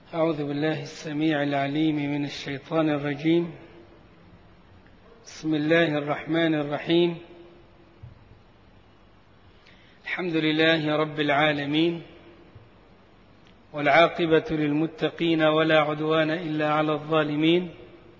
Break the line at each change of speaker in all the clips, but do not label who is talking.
أعوذ بالله السميع العليم من الشيطان الرجيم بسم الله الرحمن الرحيم الحمد لله رب العالمين والعاقبة للمتقين ولا عدوان إلا على الظالمين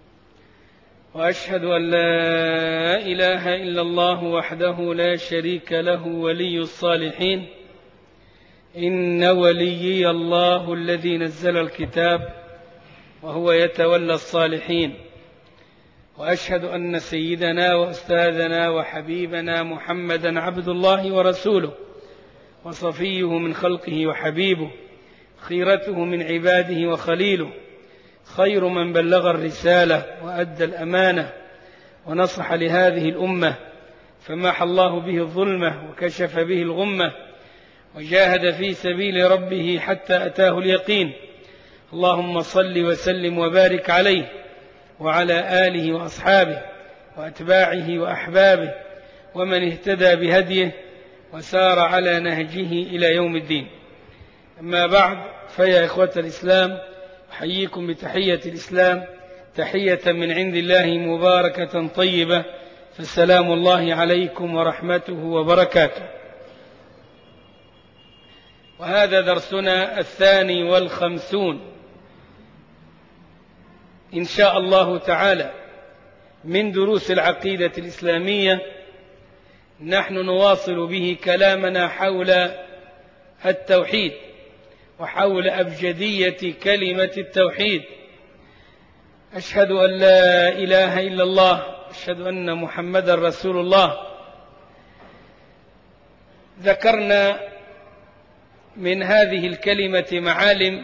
وأشهد أن لا إله إلا الله وحده لا شريك له ولي الصالحين إن وليي الله الذي نزل الكتاب وهو يتولى الصالحين وأشهد أن سيدنا وأستاذنا وحبيبنا محمدا عبد الله ورسوله وصفيه من خلقه وحبيبه خيرته من عباده وخليله خير من بلغ الرسالة وأدى الأمانة ونصح لهذه الأمة فماح الله به الظلمة وكشف به الغمة وجاهد في سبيل ربه حتى أتاه اليقين اللهم صل وسلم وبارك عليه وعلى آله وأصحابه وأتباعه وأحبابه ومن اهتدى بهديه وسار على نهجه إلى يوم الدين أما بعد فيا إخوة الإسلام أحييكم بتحية الإسلام تحية من عند الله مباركة طيبة فالسلام الله عليكم ورحمته وبركاته وهذا درسنا الثاني والخمسون إن شاء الله تعالى من دروس العقيدة الإسلامية نحن نواصل به كلامنا حول التوحيد وحول أبجدية كلمة التوحيد أشهد أن لا إله إلا الله أشهد أن محمدا رسول الله ذكرنا من هذه الكلمة معالم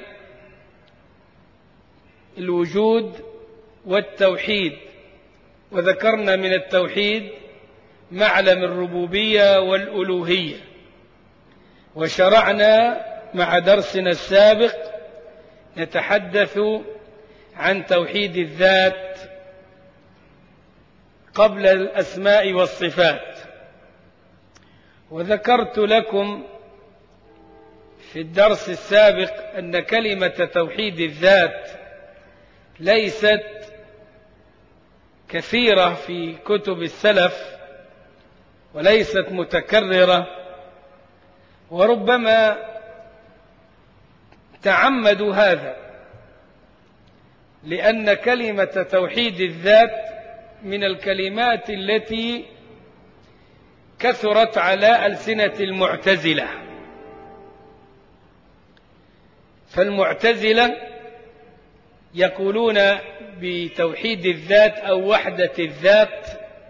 الوجود والتوحيد وذكرنا من التوحيد معلم الربوبية والألوهية وشرعنا مع درسنا السابق نتحدث عن توحيد الذات قبل الأسماء والصفات وذكرت لكم في الدرس السابق أن كلمة توحيد الذات ليست كثيرة في كتب السلف وليست متكررة وربما تعمدوا هذا لأن كلمة توحيد الذات من الكلمات التي كثرت على ألسنة المعتزلة فالمعتزلة يقولون بتوحيد الذات أو وحدة الذات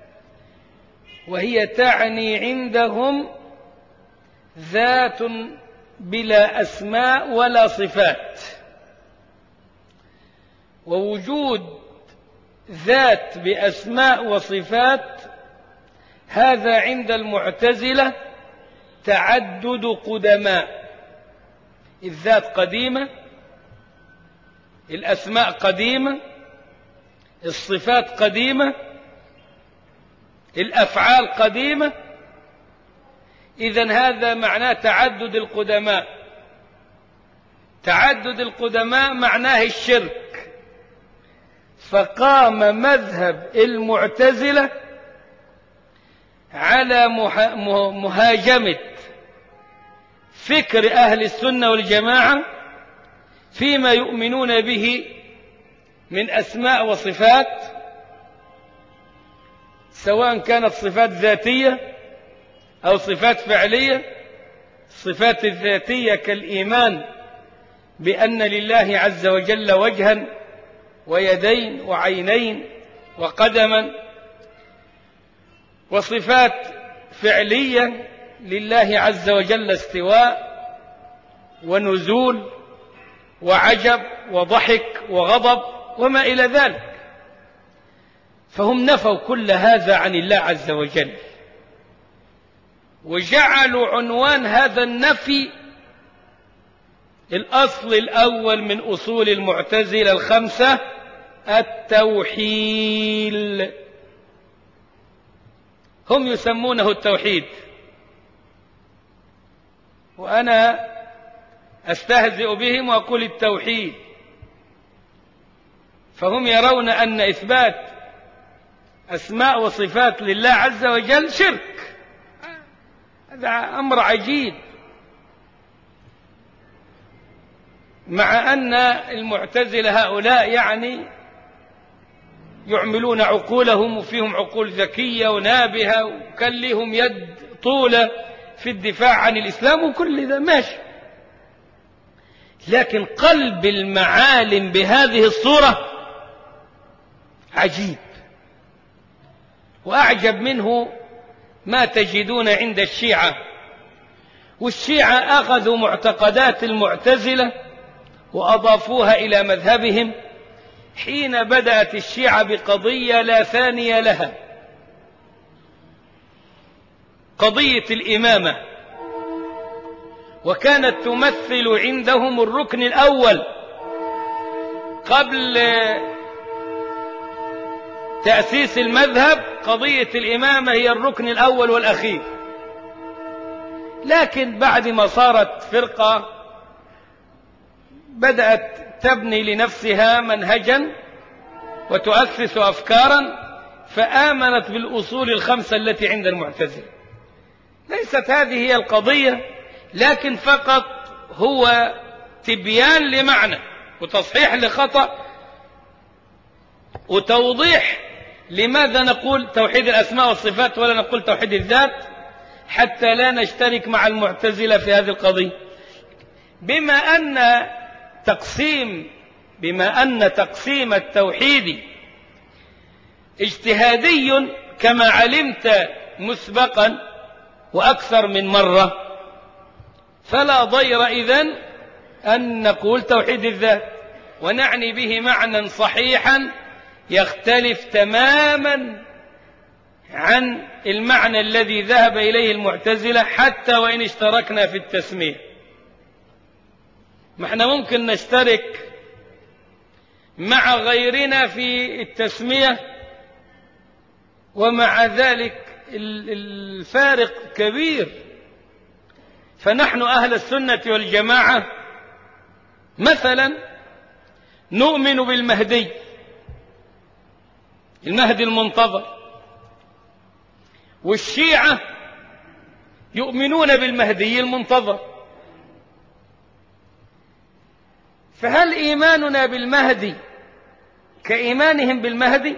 وهي تعني عندهم ذات بلا أسماء ولا صفات ووجود ذات بأسماء وصفات هذا عند المعتزلة تعدد قدماء الذات قديمة الأسماء قديمة الصفات قديمة الأفعال قديمة إذا هذا معناه تعدد القدماء تعدد القدماء معناه الشرك فقام مذهب المعتزلة على مهاجمة فكر أهل السنة والجماعة فيما يؤمنون به من أسماء وصفات سواء كانت صفات ذاتية أو صفات فعلية الصفات الذاتية كالإيمان بأن لله عز وجل وجها ويدين وعينين وقدما وصفات فعلية لله عز وجل استواء ونزول وعجب وضحك وغضب وما إلى ذلك فهم نفوا كل هذا عن الله عز وجل وجعلوا عنوان هذا النفي الأصل الأول من أصول المعتزلة الخمسة التوحيل هم يسمونه التوحيد وأنا أستهزئ بهم وأقول التوحيد فهم يرون أن إثبات أسماء وصفات لله عز وجل شرك هذا أمر عجيب مع أن المعتزلة هؤلاء يعني يعملون عقولهم وفيهم عقول ذكية ونابهة وكان لهم يد طولة في الدفاع عن الإسلام وكل ذا ماشي لكن قلب المعالم بهذه الصورة عجيب وأعجب منه ما تجدون عند الشيعة والشيعة أخذوا معتقدات المعتزلة وأضافوها إلى مذهبهم حين بدأت الشيعة بقضية لا ثانية لها قضية الإمامة وكانت تمثل عندهم الركن الأول قبل تأسيس المذهب قضية الإمامة هي الركن الأول والأخير لكن بعد ما صارت فرقة بدأت تبني لنفسها منهجا وتؤسس أفكارا فآمنت بالأصول الخمسة التي عند المعتزلة ليست هذه هي القضية لكن فقط هو تبيان لمعنى وتصحيح لخطأ وتوضيح لماذا نقول توحيد الأسماء والصفات ولا نقول توحيد الذات حتى لا نشترك مع المعتزلة في هذه القضية بما أن تقسيم بما أن تقسيم التوحيد اجتهادي كما علمت مسبقا وأكثر من مرة فلا ضير إذن أن نقول توحيد الذات ونعني به معنى صحيحا يختلف تماما عن المعنى الذي ذهب إليه المعتزلة حتى وإن اشتركنا في التسمية ما احنا ممكن نشترك مع غيرنا في التسمية ومع ذلك الفارق كبير فنحن أهل السنة والجماعة مثلا نؤمن بالمهدي المهدي المنتظر والشيعة يؤمنون بالمهدي المنتظر فهل إيماننا بالمهدي كإيمانهم بالمهدي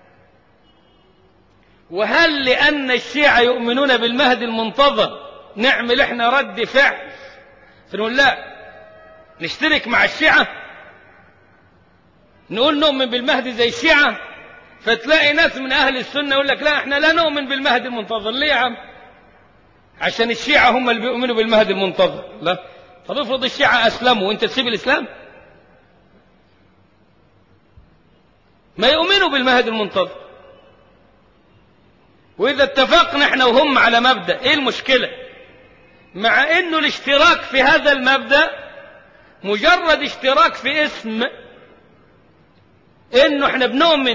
وهل لأن الشيعة يؤمنون بالمهدي المنتظر نعمل احنا رد فعل فنقول لا نشترك مع الشيعة نقول نؤمن بالمهدي زي الشيعة فتلاقي ناس من أهل السنة يقول لك لا احنا لا نؤمن بالمهدي المنتظر ليه يا عم عشان الشيعة هم اللي بيؤمنوا بالمهدي المنتظر لا طب افرض الشيعة أسلموا وانت تسيب الإسلام ما يؤمنوا بالمهدي المنتظر وإذا اتفقنا احنا وهم على مبدأ ايه المشكلة مع انه الاشتراك في هذا المبدأ مجرد اشتراك في اسم انه احنا بنؤمن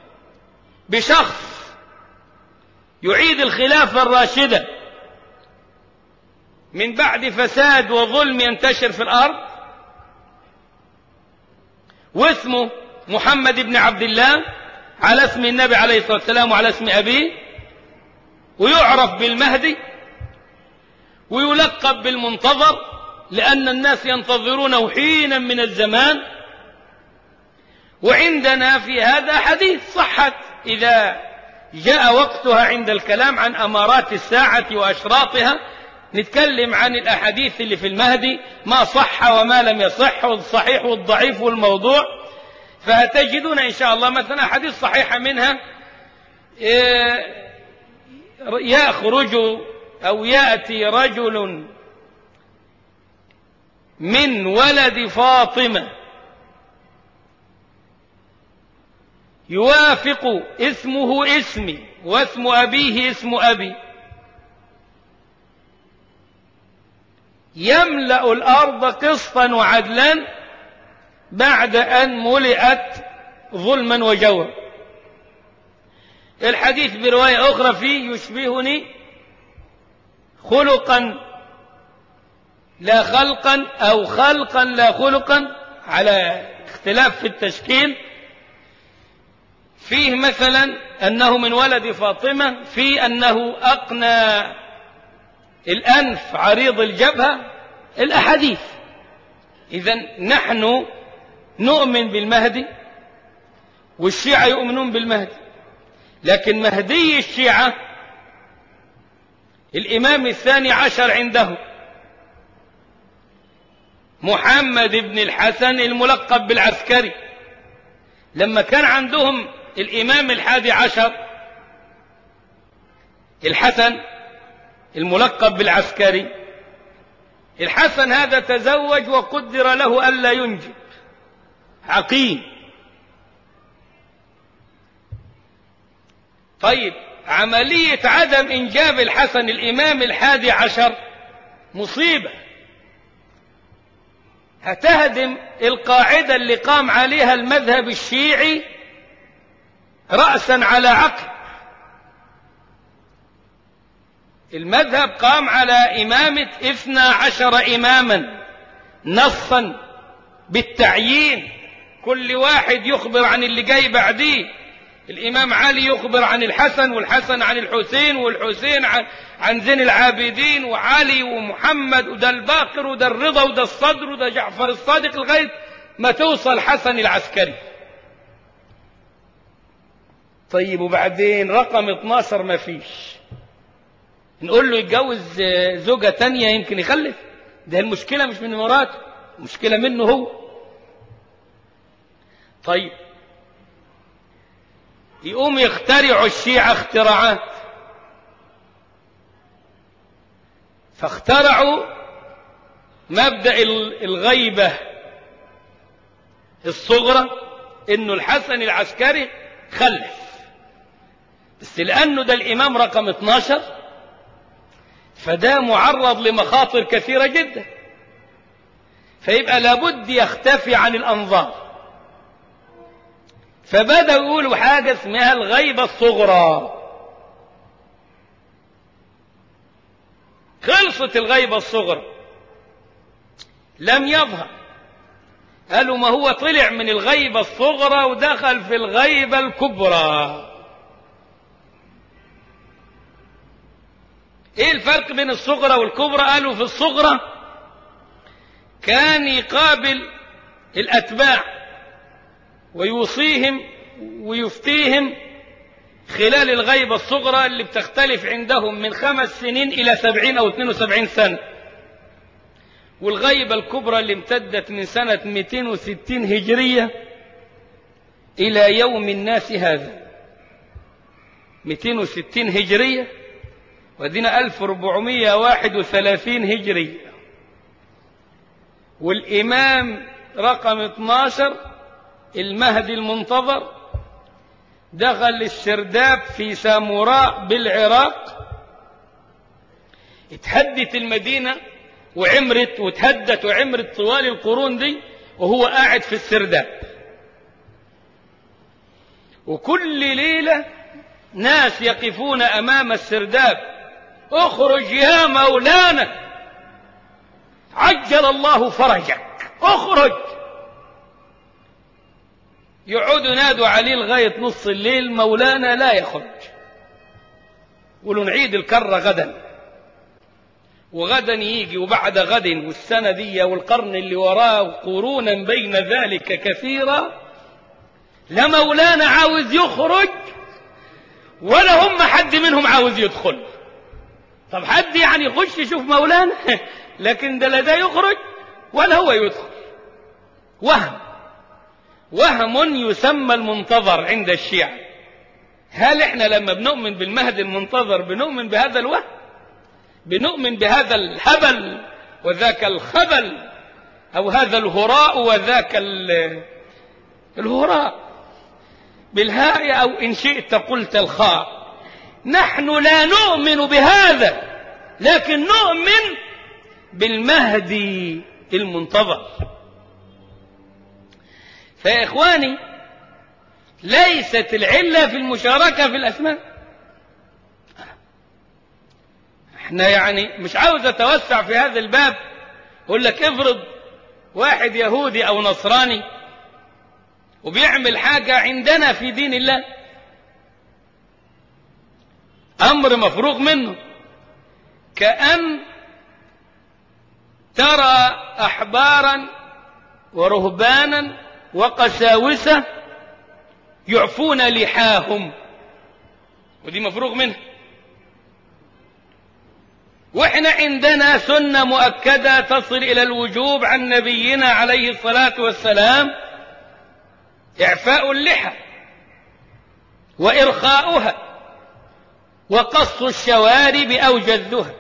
بشخص يعيد الخلافة الراشدة من بعد فساد وظلم ينتشر في الأرض واسمه محمد بن عبد الله على اسم النبي عليه الصلاة والسلام وعلى اسم أبيه ويعرف بالمهدي ويلقب بالمنتظر لأن الناس ينتظرونه حينا من الزمان وعندنا في هذا حديث صحت إذا جاء وقتها عند الكلام عن أمارات الساعة وأشراطها نتكلم عن الأحاديث اللي في المهدي ما صح وما لم يصح والصحيح والضعيف والموضوع فهتجدون إن شاء الله مثلا أحاديث صحيحة منها يخرج أو يأتي رجل من ولد فاطمة يوافق اسمه اسمي واسم أبيه اسم أبي يملأ الأرض قسطا وعدلا بعد أن ملئت ظلما وجورا الحديث برواية أخرى فيه يشبهني خلقا لا خلقا أو خلقا لا خلقا على اختلاف في التشكيل فيه مثلا أنه من ولد فاطمة في أنه أقنى الأنف عريض الجبهة الأحاديث إذا نحن نؤمن بالمهدي والشيعة يؤمنون بالمهدي لكن مهدي الشيعة الإمام الثاني عشر عنده محمد بن الحسن الملقب بالعسكري لما كان عندهم الإمام الحادي عشر الحسن الملقب بالعسكري الحسن هذا تزوج وقدر له ألا ينجب عقيم طيب عملية عدم إنجاب الحسن الإمام الحادي عشر مصيبة هتهدم القاعدة اللي قام عليها المذهب الشيعي رأسا على عقل المذهب قام على إمامة اثنى عشر إماما نصا بالتعيين كل واحد يخبر عن اللي جاي بعديه الإمام علي يخبر عن الحسن والحسن عن الحسين والحسين عن, عن زين العابدين وعلي ومحمد وده الباقر وده الرضا وده الصدر وده جعفر الصادق لغاية ما توصل حسن العسكري طيب وبعدين رقم 12 ما فيش نقول له يتجوز زوجة تانية يمكن يخلف ده المشكلة مش من مراته المشكلة منه هو طيب يقوم يخترعوا الشيعة اختراعات فاخترعوا مبدأ الغيبة الصغرى انه الحسن العسكري خلف بس لانه ده الامام رقم 12 فده معرض لمخاطر كثيرة جدا فيبقى لابد يختفي عن الأنظار فبدأوا يقولوا حاجة اسمها الغيبة الصغرى خلصت الغيبة الصغرى لم يظهر قالوا ما هو طلع من الغيبة الصغرى ودخل في الغيبة الكبرى ايه الفرق بين الصغرى والكبرى قالوا في الصغرى كان يقابل الاتباع ويوصيهم ويفتيهم خلال الغيبة الصغرى اللي بتختلف عندهم من خمس سنين إلى سبعين أو اثنين وسبعين سنة والغيبة الكبرى اللي امتدت من سنة 260 هجرية إلى يوم الناس هذا 260 هجرية ودينا 1431 هجرية والإمام رقم 12 المهدي المنتظر دخل السرداب في ساموراء بالعراق اتهدت المدينة وعمرت وتهدت وعمرت طوال القرون دي وهو قاعد في السرداب وكل ليلة ناس يقفون أمام السرداب اخرج يا مولانا عجل الله فرجك اخرج يقعدوا ينادوا عليه لغاية نص الليل مولانا لا يخرج يقولوا نعيد الكرة غدا وغدا يجي وبعد غد والسنة دي والقرن اللي وراه قرونا بين ذلك كثيرا لا مولانا عاوز يخرج ولا هم حد منهم عاوز يدخل طب حد يعني يخش يشوف مولانا لكن ده لا ده يخرج ولا هو يدخل وهم وهم يسمى المنتظر عند الشيعة هل احنا لما بنؤمن بالمهدي المنتظر بنؤمن بهذا الوهم بنؤمن بهذا الهبل وذاك الخبل او هذا الهراء وذاك الهراء بالهاء او ان شئت قلت الخاء نحن لا نؤمن بهذا لكن نؤمن بالمهدي المنتظر فيا إخواني ليست العلة في المشاركة في الأسماء احنا يعني مش عاوز أتوسع في هذا الباب أقول لك افرض واحد يهودي أو نصراني وبيعمل حاجة عندنا في دين الله أمر مفروغ منه كأن ترى أحبارا ورهبانا وقساوسة يعفون لحاهم ودي مفروغ منها واحنا عندنا سنة مؤكدة تصل إلى الوجوب عن نبينا عليه الصلاة والسلام إعفاء اللحى وإرخاؤها وقص الشوارب أو جذها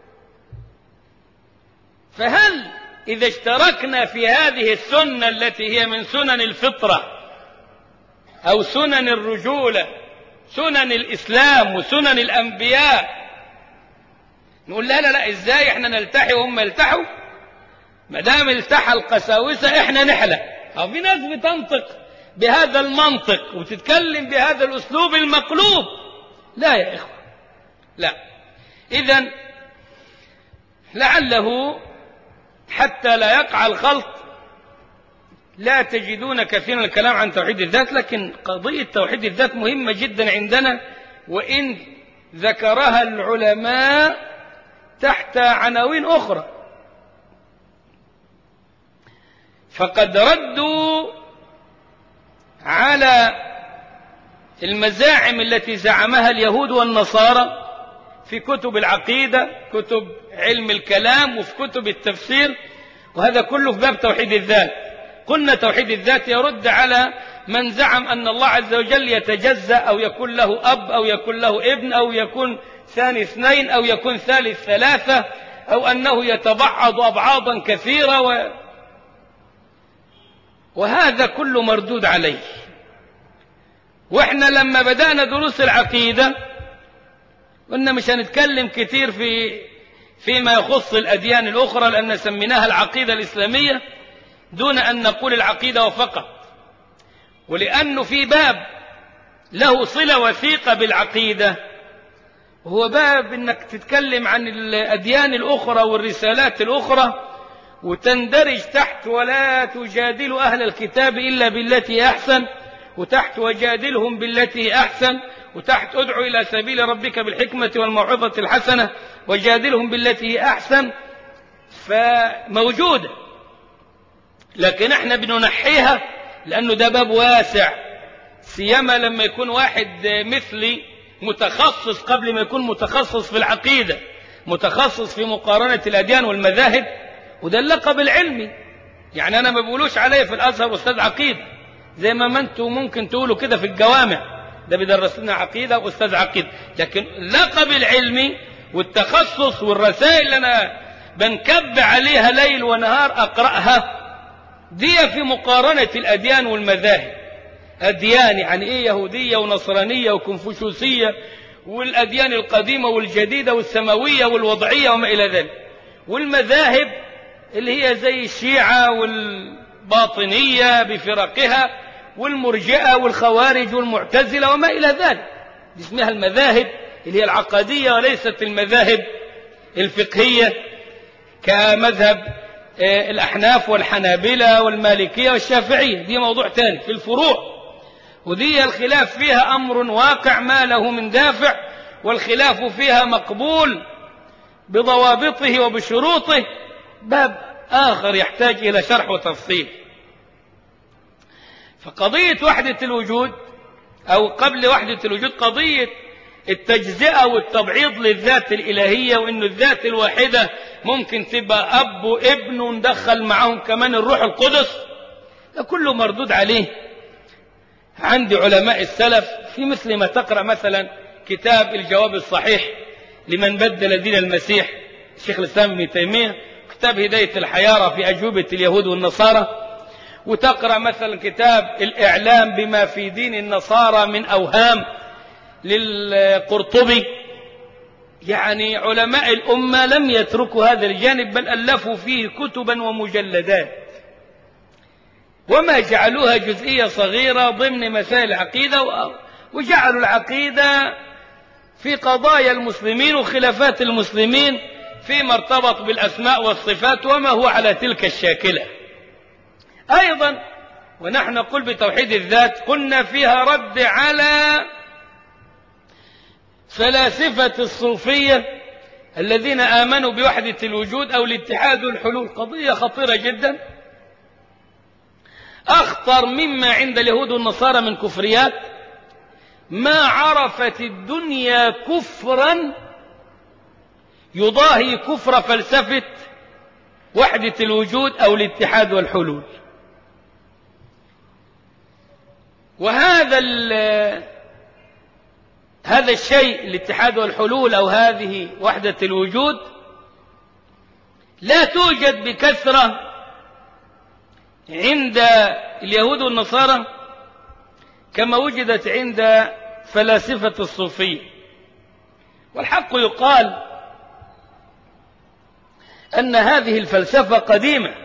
فهل إذا اشتركنا في هذه السنة التي هي من سنن الفطرة أو سنن الرجولة سنن الإسلام وسنن الأنبياء نقول لا لا لا إزاي إحنا نلتحي وهم يلتحوا ما دام التحى القساوسة إحنا نحلى أو في ناس بتنطق بهذا المنطق وتتكلم بهذا الأسلوب المقلوب لا يا إخوة لا إذا لعله حتى لا يقع الخلط لا تجدون كثيرا الكلام عن توحيد الذات لكن قضية توحيد الذات مهمة جدا عندنا وإن ذكرها العلماء تحت عناوين أخرى فقد ردوا على المزاعم التي زعمها اليهود والنصارى في كتب العقيدة كتب علم الكلام وفي كتب التفسير وهذا كله في باب توحيد الذات قلنا توحيد الذات يرد على من زعم أن الله عز وجل يتجزأ أو يكون له أب أو يكون له ابن أو يكون ثاني اثنين أو يكون ثالث ثلاثة أو أنه يتبعض أبعاضا كثيرة و... وهذا كله مردود عليه واحنا لما بدأنا دروس العقيدة قلنا مش هنتكلم كتير في فيما يخص الأديان الأخرى لأن سميناها العقيدة الإسلامية دون أن نقول العقيدة وفقط ولأنه في باب له صلة وثيقة بالعقيدة هو باب أنك تتكلم عن الأديان الأخرى والرسالات الأخرى وتندرج تحت ولا تجادل أهل الكتاب إلا بالتي أحسن وتحت وجادلهم بالتي أحسن وتحت ادعو إلى سبيل ربك بالحكمة والموعظة الحسنة وجادلهم بالتي أحسن فموجودة لكن احنا بننحيها لأنه ده باب واسع سيما لما يكون واحد مثلي متخصص قبل ما يكون متخصص في العقيدة متخصص في مقارنة الأديان والمذاهب وده اللقب العلمي يعني أنا ما بقولوش علي في الأزهر أستاذ عقيدة زي ما انتم ممكن تقولوا كده في الجوامع ده بيدرس لنا عقيدة وأستاذ عقيدة لكن اللقب العلمي والتخصص والرسائل اللي أنا بنكب عليها ليل ونهار أقرأها دي في مقارنة الأديان والمذاهب أديان يعني إيه يهودية ونصرانية وكنفوشوسية والأديان القديمة والجديدة والسماوية والوضعية وما إلى ذلك والمذاهب اللي هي زي الشيعة والباطنية بفرقها والمرجئة والخوارج والمعتزلة وما إلى ذلك دي اسمها المذاهب اللي هي العقدية وليست المذاهب الفقهية كمذهب الأحناف والحنابلة والمالكية والشافعية دي موضوع ثاني في الفروع ودي الخلاف فيها أمر واقع ما له من دافع والخلاف فيها مقبول بضوابطه وبشروطه باب آخر يحتاج إلى شرح وتفصيل فقضية وحدة الوجود أو قبل وحدة الوجود قضية التجزئة والتبعيض للذات الإلهية وإن الذات الواحدة ممكن تبقى أب وابن وندخل معهم كمان الروح القدس ده كله مردود عليه عند علماء السلف في مثل ما تقرأ مثلا كتاب الجواب الصحيح لمن بدل دين المسيح الشيخ الإسلام ابن تيمية كتاب هداية الحيارى في أجوبة اليهود والنصارى وتقرأ مثلا كتاب الإعلام بما في دين النصارى من أوهام للقرطبي يعني علماء الأمة لم يتركوا هذا الجانب بل ألفوا فيه كتبا ومجلدات وما جعلوها جزئية صغيرة ضمن مسائل العقيدة وجعلوا العقيدة في قضايا المسلمين وخلافات المسلمين فيما ارتبط بالأسماء والصفات وما هو على تلك الشاكلة أيضا ونحن نقول بتوحيد الذات قلنا فيها رد على فلاسفة الصوفية الذين آمنوا بوحدة الوجود أو الاتحاد والحلول قضية خطيرة جدا أخطر مما عند اليهود والنصارى من كفريات ما عرفت الدنيا كفرا يضاهي كفر فلسفة وحدة الوجود أو الاتحاد والحلول وهذا هذا الشيء الاتحاد والحلول أو هذه وحدة الوجود لا توجد بكثرة عند اليهود والنصارى كما وجدت عند فلاسفة الصوفية والحق يقال أن هذه الفلسفة قديمة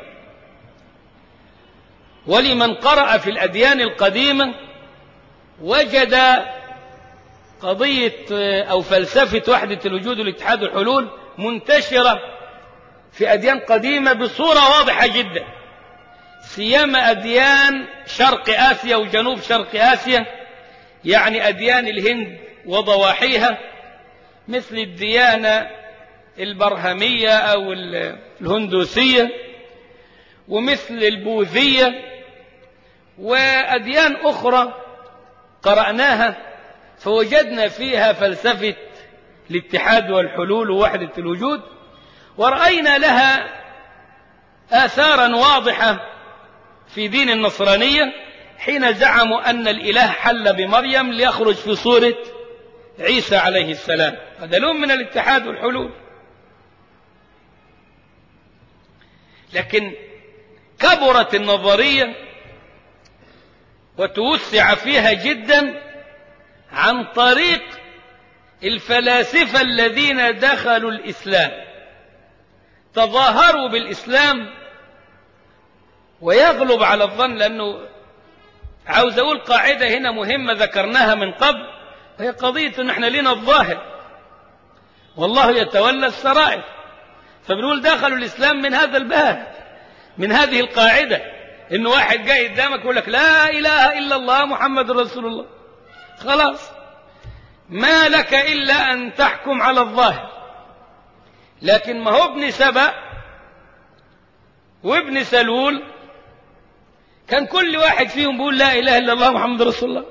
ولمن قرأ في الأديان القديمة وجد قضية أو فلسفة وحدة الوجود والاتحاد والحلول منتشرة في أديان قديمة بصورة واضحة جدا سيما أديان شرق آسيا وجنوب شرق آسيا يعني أديان الهند وضواحيها مثل الديانة البرهمية أو الهندوسية ومثل البوذية وأديان أخرى قرأناها فوجدنا فيها فلسفة الاتحاد والحلول ووحدة الوجود ورأينا لها آثارا واضحة في دين النصرانية حين زعموا أن الإله حل بمريم ليخرج في صورة عيسى عليه السلام هذا لون من الاتحاد والحلول لكن كبرت النظرية وتوسع فيها جدا عن طريق الفلاسفة الذين دخلوا الإسلام تظاهروا بالإسلام ويغلب على الظن لأنه عاوز أقول قاعدة هنا مهمة ذكرناها من قبل وهي قضية أن احنا لنا الظاهر والله يتولى السرائر فبنقول دخلوا الإسلام من هذا الباب من هذه القاعدة إن واحد جاي قدامك يقول لك لا إله إلا الله محمد رسول الله خلاص ما لك إلا أن تحكم على الظاهر لكن ما هو ابن سبأ وابن سلول كان كل واحد فيهم بيقول لا إله إلا الله محمد رسول الله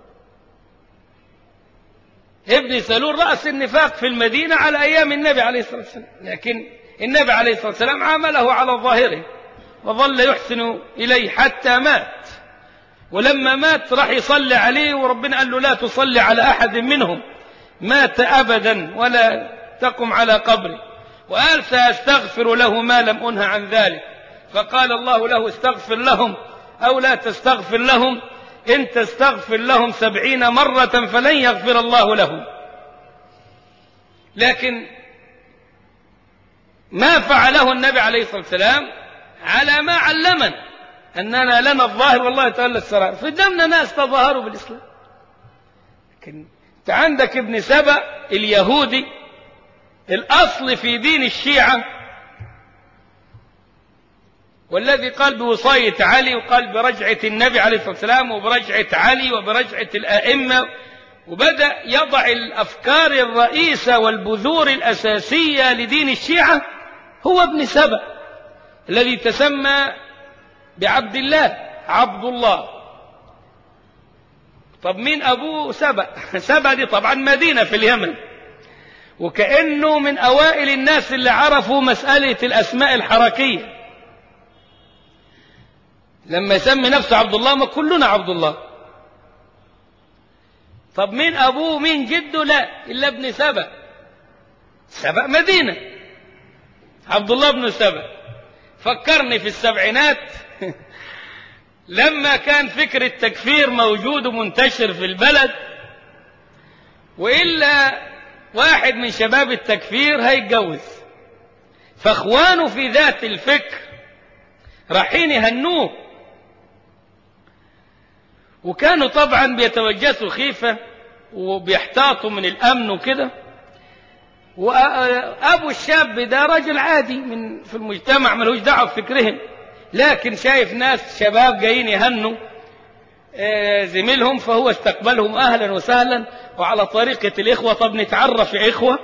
ابن سلول رأس النفاق في المدينة على أيام النبي عليه الصلاة والسلام لكن النبي عليه الصلاة والسلام عامله على ظاهره وظل يحسن إليه حتى مات ولما مات راح يصلي عليه وربنا قال له لا تصلي على أحد منهم مات أبدا ولا تقم على قبره وقال سأستغفر له ما لم أنه عن ذلك فقال الله له استغفر لهم أو لا تستغفر لهم إن تستغفر لهم سبعين مرة فلن يغفر الله لهم لكن ما فعله النبي عليه الصلاة والسلام على ما علمنا أننا لنا الظاهر والله تعالى السرائر فدمنا ناس تظاهروا بالإسلام لكن أنت عندك ابن سبأ اليهودي الأصل في دين الشيعة والذي قال بوصاية علي وقال برجعة النبي عليه الصلاة والسلام وبرجعة علي وبرجعة الآئمة وبدأ يضع الأفكار الرئيسة والبذور الأساسية لدين الشيعة هو ابن سبأ الذي تسمى بعبد الله عبد الله طب مين أبوه سبأ سبأ دي طبعا مدينة في اليمن وكأنه من أوائل الناس اللي عرفوا مسألة الأسماء الحركية لما يسمي نفسه عبد الله ما كلنا عبد الله طب مين أبوه مين جده لا إلا ابن سبأ سبأ مدينة عبد الله بن سبأ فكرني في السبعينات لما كان فكر التكفير موجود ومنتشر في البلد وإلا واحد من شباب التكفير هيتجوز فاخوانه في ذات الفكر رايحين يهنوه وكانوا طبعا بيتوجسوا خيفة وبيحتاطوا من الأمن وكده وأبو الشاب ده رجل عادي من في المجتمع ملوش دعوة بفكرهم لكن شايف ناس شباب جايين يهنوا آه، زميلهم فهو استقبلهم أهلا وسهلا وعلى طريقة الإخوة طب نتعرف يا إخوة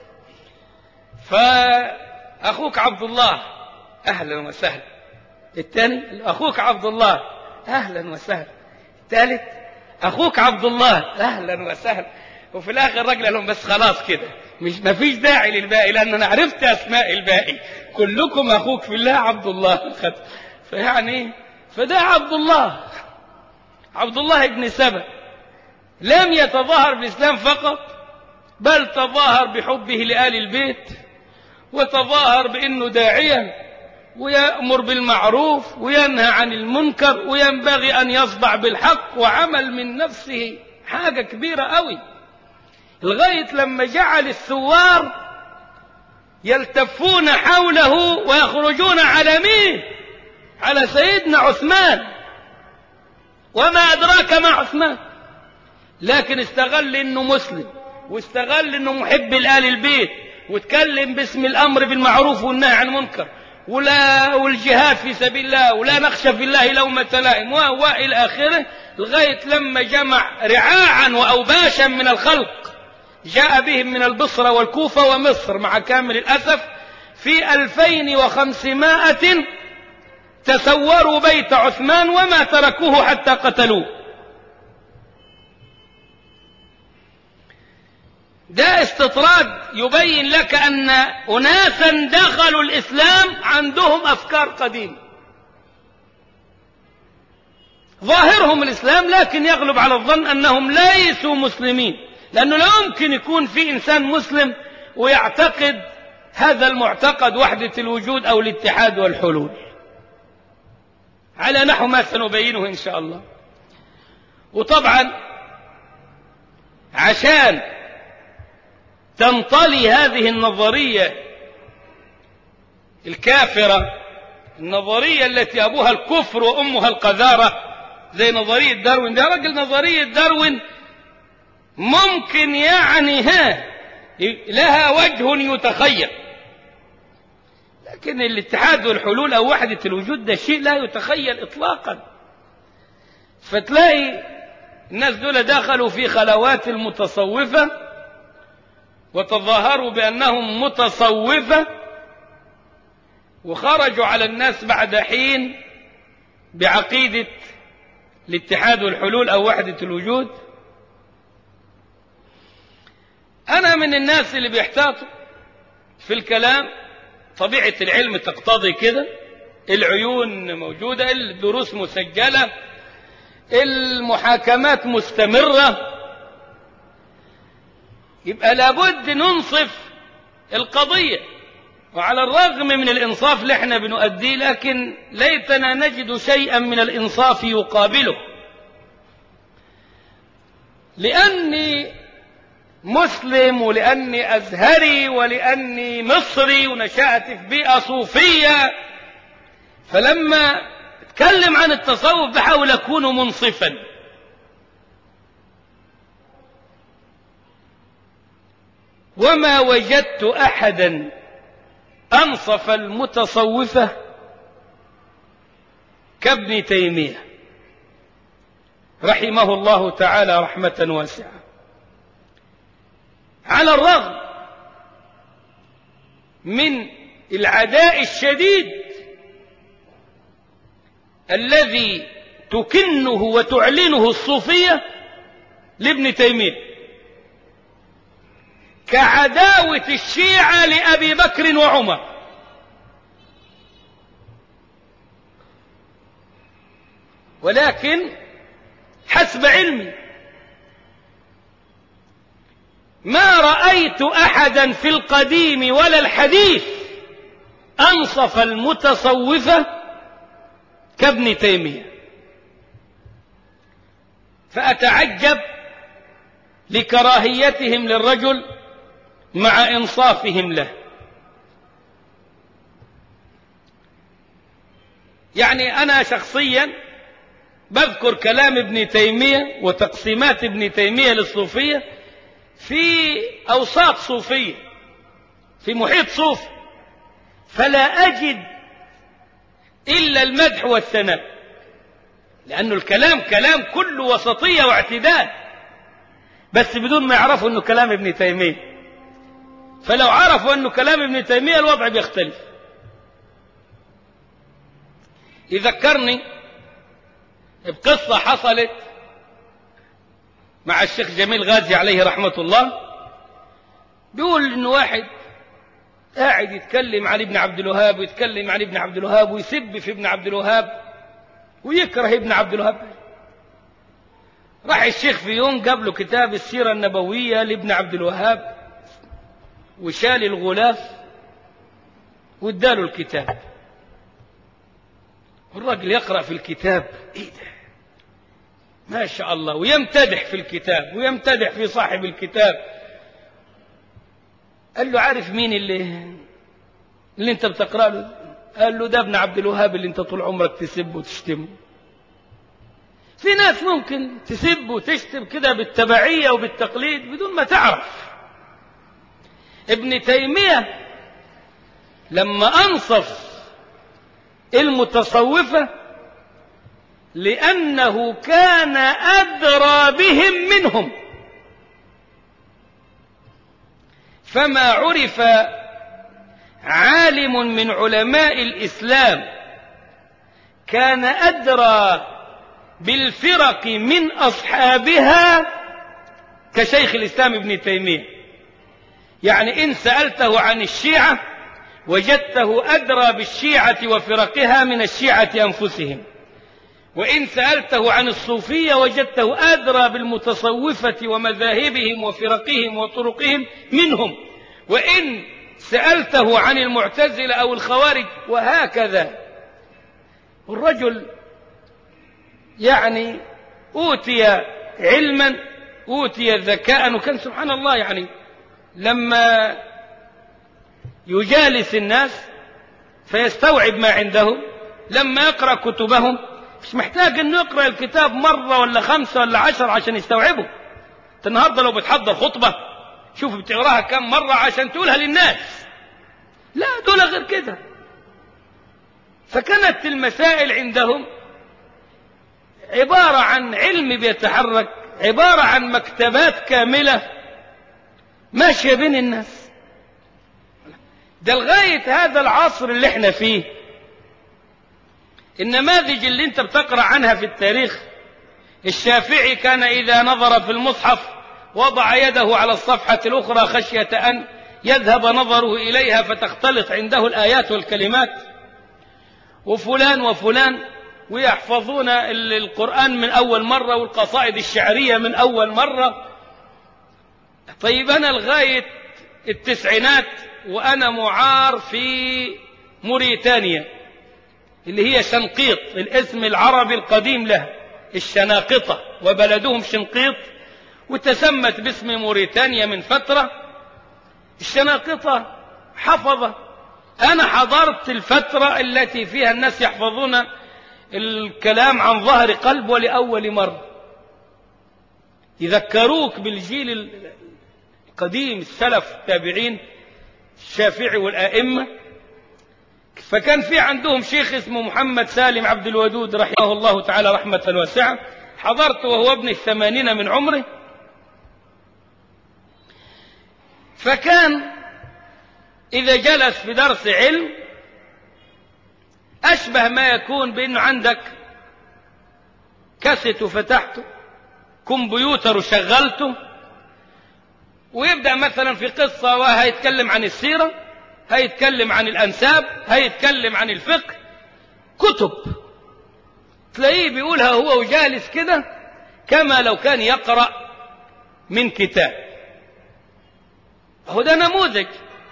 فأخوك عبد الله أهلا وسهلا الثاني أخوك عبد الله أهلا وسهلا الثالث أخوك عبد الله أهلا وسهلا وفي الآخر الراجل قال لهم بس خلاص كده مش ما فيش داعي للباقي لأن أنا عرفت أسماء الباقي كلكم أخوك في الله عبد الله فيعني فده عبد الله عبد الله بن سبأ لم يتظاهر بالإسلام فقط بل تظاهر بحبه لآل البيت وتظاهر بأنه داعيا ويأمر بالمعروف وينهى عن المنكر وينبغي أن يصدع بالحق وعمل من نفسه حاجة كبيرة قوي لغاية لما جعل الثوار يلتفون حوله ويخرجون على مين على سيدنا عثمان وما أدراك ما عثمان لكن استغل انه مسلم واستغل انه محب لآل البيت واتكلم باسم الامر بالمعروف والنهي عن المنكر ولا والجهاد في سبيل الله ولا نخشى في الله لومة لائم والى اخره لغايه لما جمع رعاعا واوباشا من الخلق جاء بهم من البصره والكوفه ومصر مع كامل الاسف في الفين وخمسمائة تسوروا بيت عثمان وما تركوه حتى قتلوه ده استطراد يبين لك أن أناسا دخلوا الإسلام عندهم أفكار قديمة ظاهرهم الإسلام لكن يغلب على الظن أنهم ليسوا مسلمين لأنه لا يمكن يكون في إنسان مسلم ويعتقد هذا المعتقد وحدة الوجود أو الاتحاد والحلول على نحو ما سنبينه إن شاء الله وطبعا عشان تنطلي هذه النظرية الكافرة النظرية التي أبوها الكفر وأمها القذارة زي نظرية داروين ده راجل نظرية داروين ممكن يعني ها لها وجه يتخيل لكن الاتحاد والحلول أو وحدة الوجود ده شيء لا يتخيل إطلاقا فتلاقي الناس دول دخلوا في خلوات المتصوفة وتظاهروا بأنهم متصوفة وخرجوا على الناس بعد حين بعقيدة الاتحاد والحلول أو وحدة الوجود أنا من الناس اللي بيحتاطوا في الكلام طبيعة العلم تقتضي كده العيون موجودة الدروس مسجلة المحاكمات مستمرة يبقى لابد ننصف القضية وعلى الرغم من الإنصاف اللي احنا بنؤديه لكن ليتنا نجد شيئا من الإنصاف يقابله لأني مسلم ولأني أزهري ولأني مصري ونشأت في بيئة صوفية فلما اتكلم عن التصوف بحاول أكون منصفا وما وجدت أحدا أنصف المتصوفة كابن تيمية رحمه الله تعالى رحمة واسعة على الرغم من العداء الشديد الذي تكنه وتعلنه الصوفية لابن تيمية كعداوة الشيعة لأبي بكر وعمر ولكن حسب علمي ما رأيت أحدا في القديم ولا الحديث أنصف المتصوفة كابن تيمية فأتعجب لكراهيتهم للرجل مع إنصافهم له يعني أنا شخصيا بذكر كلام ابن تيمية وتقسيمات ابن تيمية للصوفية في أوساط صوفية في محيط صوفي فلا أجد إلا المدح والثناء لأنه الكلام كلام كله وسطية واعتدال بس بدون ما يعرفوا أنه كلام ابن تيمية فلو عرفوا أنه كلام ابن تيمية الوضع بيختلف يذكرني بقصة حصلت مع الشيخ جميل غازي عليه رحمة الله بيقول إنه واحد قاعد يتكلم عن ابن عبد الوهاب ويتكلم عن ابن عبد الوهاب ويسب في ابن عبد الوهاب ويكره ابن عبد الوهاب راح الشيخ في يوم جاب له كتاب السيرة النبوية لابن عبد الوهاب وشال الغلاف واداله الكتاب والراجل يقرأ في الكتاب ايه ده ما شاء الله ويمتدح في الكتاب ويمتدح في صاحب الكتاب قال له عارف مين اللي اللي انت بتقرا له قال له ده ابن عبد الوهاب اللي انت طول عمرك تسبه وتشتمه في ناس ممكن تسب وتشتم كده بالتبعية وبالتقليد بدون ما تعرف ابن تيمية لما أنصف المتصوفة لأنه كان أدرى بهم منهم فما عرف عالم من علماء الإسلام كان أدرى بالفرق من أصحابها كشيخ الإسلام ابن تيمية يعني إن سألته عن الشيعة وجدته أدرى بالشيعة وفرقها من الشيعة أنفسهم وإن سألته عن الصوفية وجدته أدرى بالمتصوفة ومذاهبهم وفرقهم وطرقهم منهم وإن سألته عن المعتزلة أو الخوارج وهكذا الرجل يعني أوتي علما أوتي ذكاء وكان سبحان الله يعني لما يجالس الناس فيستوعب ما عندهم لما يقرأ كتبهم مش محتاج انه يقرأ الكتاب مرة ولا خمسة ولا عشر عشان يستوعبه انت النهاردة لو بتحضر خطبة شوف بتقراها كم مرة عشان تقولها للناس لا دول غير كده فكانت المسائل عندهم عبارة عن علم بيتحرك عبارة عن مكتبات كاملة ماشية بين الناس ده لغاية هذا العصر اللي احنا فيه النماذج اللي انت بتقرأ عنها في التاريخ الشافعي كان إذا نظر في المصحف وضع يده على الصفحة الأخرى خشية أن يذهب نظره إليها فتختلط عنده الآيات والكلمات وفلان وفلان ويحفظون القرآن من أول مرة والقصائد الشعرية من أول مرة طيب أنا لغاية التسعينات وأنا معار في موريتانيا اللي هي شنقيط الاسم العربي القديم له الشناقطة وبلدهم شنقيط وتسمت باسم موريتانيا من فترة الشناقطة حفظة أنا حضرت الفترة التي فيها الناس يحفظون الكلام عن ظهر قلب ولأول مرة يذكروك بالجيل القديم السلف التابعين الشافعي والآئمة فكان في عندهم شيخ اسمه محمد سالم عبد الودود رحمه الله تعالى رحمة واسعة حضرت وهو ابن الثمانين من عمره فكان إذا جلس في درس علم أشبه ما يكون بأنه عندك كاسيت وفتحته كمبيوتر وشغلته ويبدأ مثلا في قصة وهيتكلم عن السيرة هيتكلم عن الأنساب هيتكلم عن الفقه كتب تلاقيه بيقولها هو وجالس كده كما لو كان يقرأ من كتاب هو ده نموذج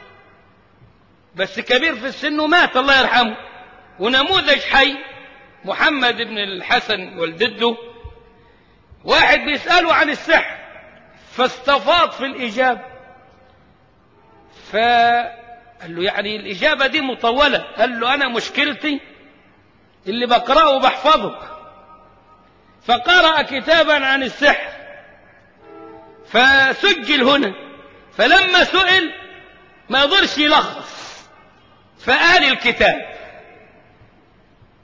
بس كبير في السن ومات الله يرحمه ونموذج حي محمد بن الحسن والدده واحد بيسأله عن السحر فاستفاض في الإجابة فقال له يعني الإجابة دي مطولة قال له أنا مشكلتي اللي بقرأه وبحفظه فقرأ كتابا عن السحر فسجل هنا فلما سئل ما قدرش يلخص فقال الكتاب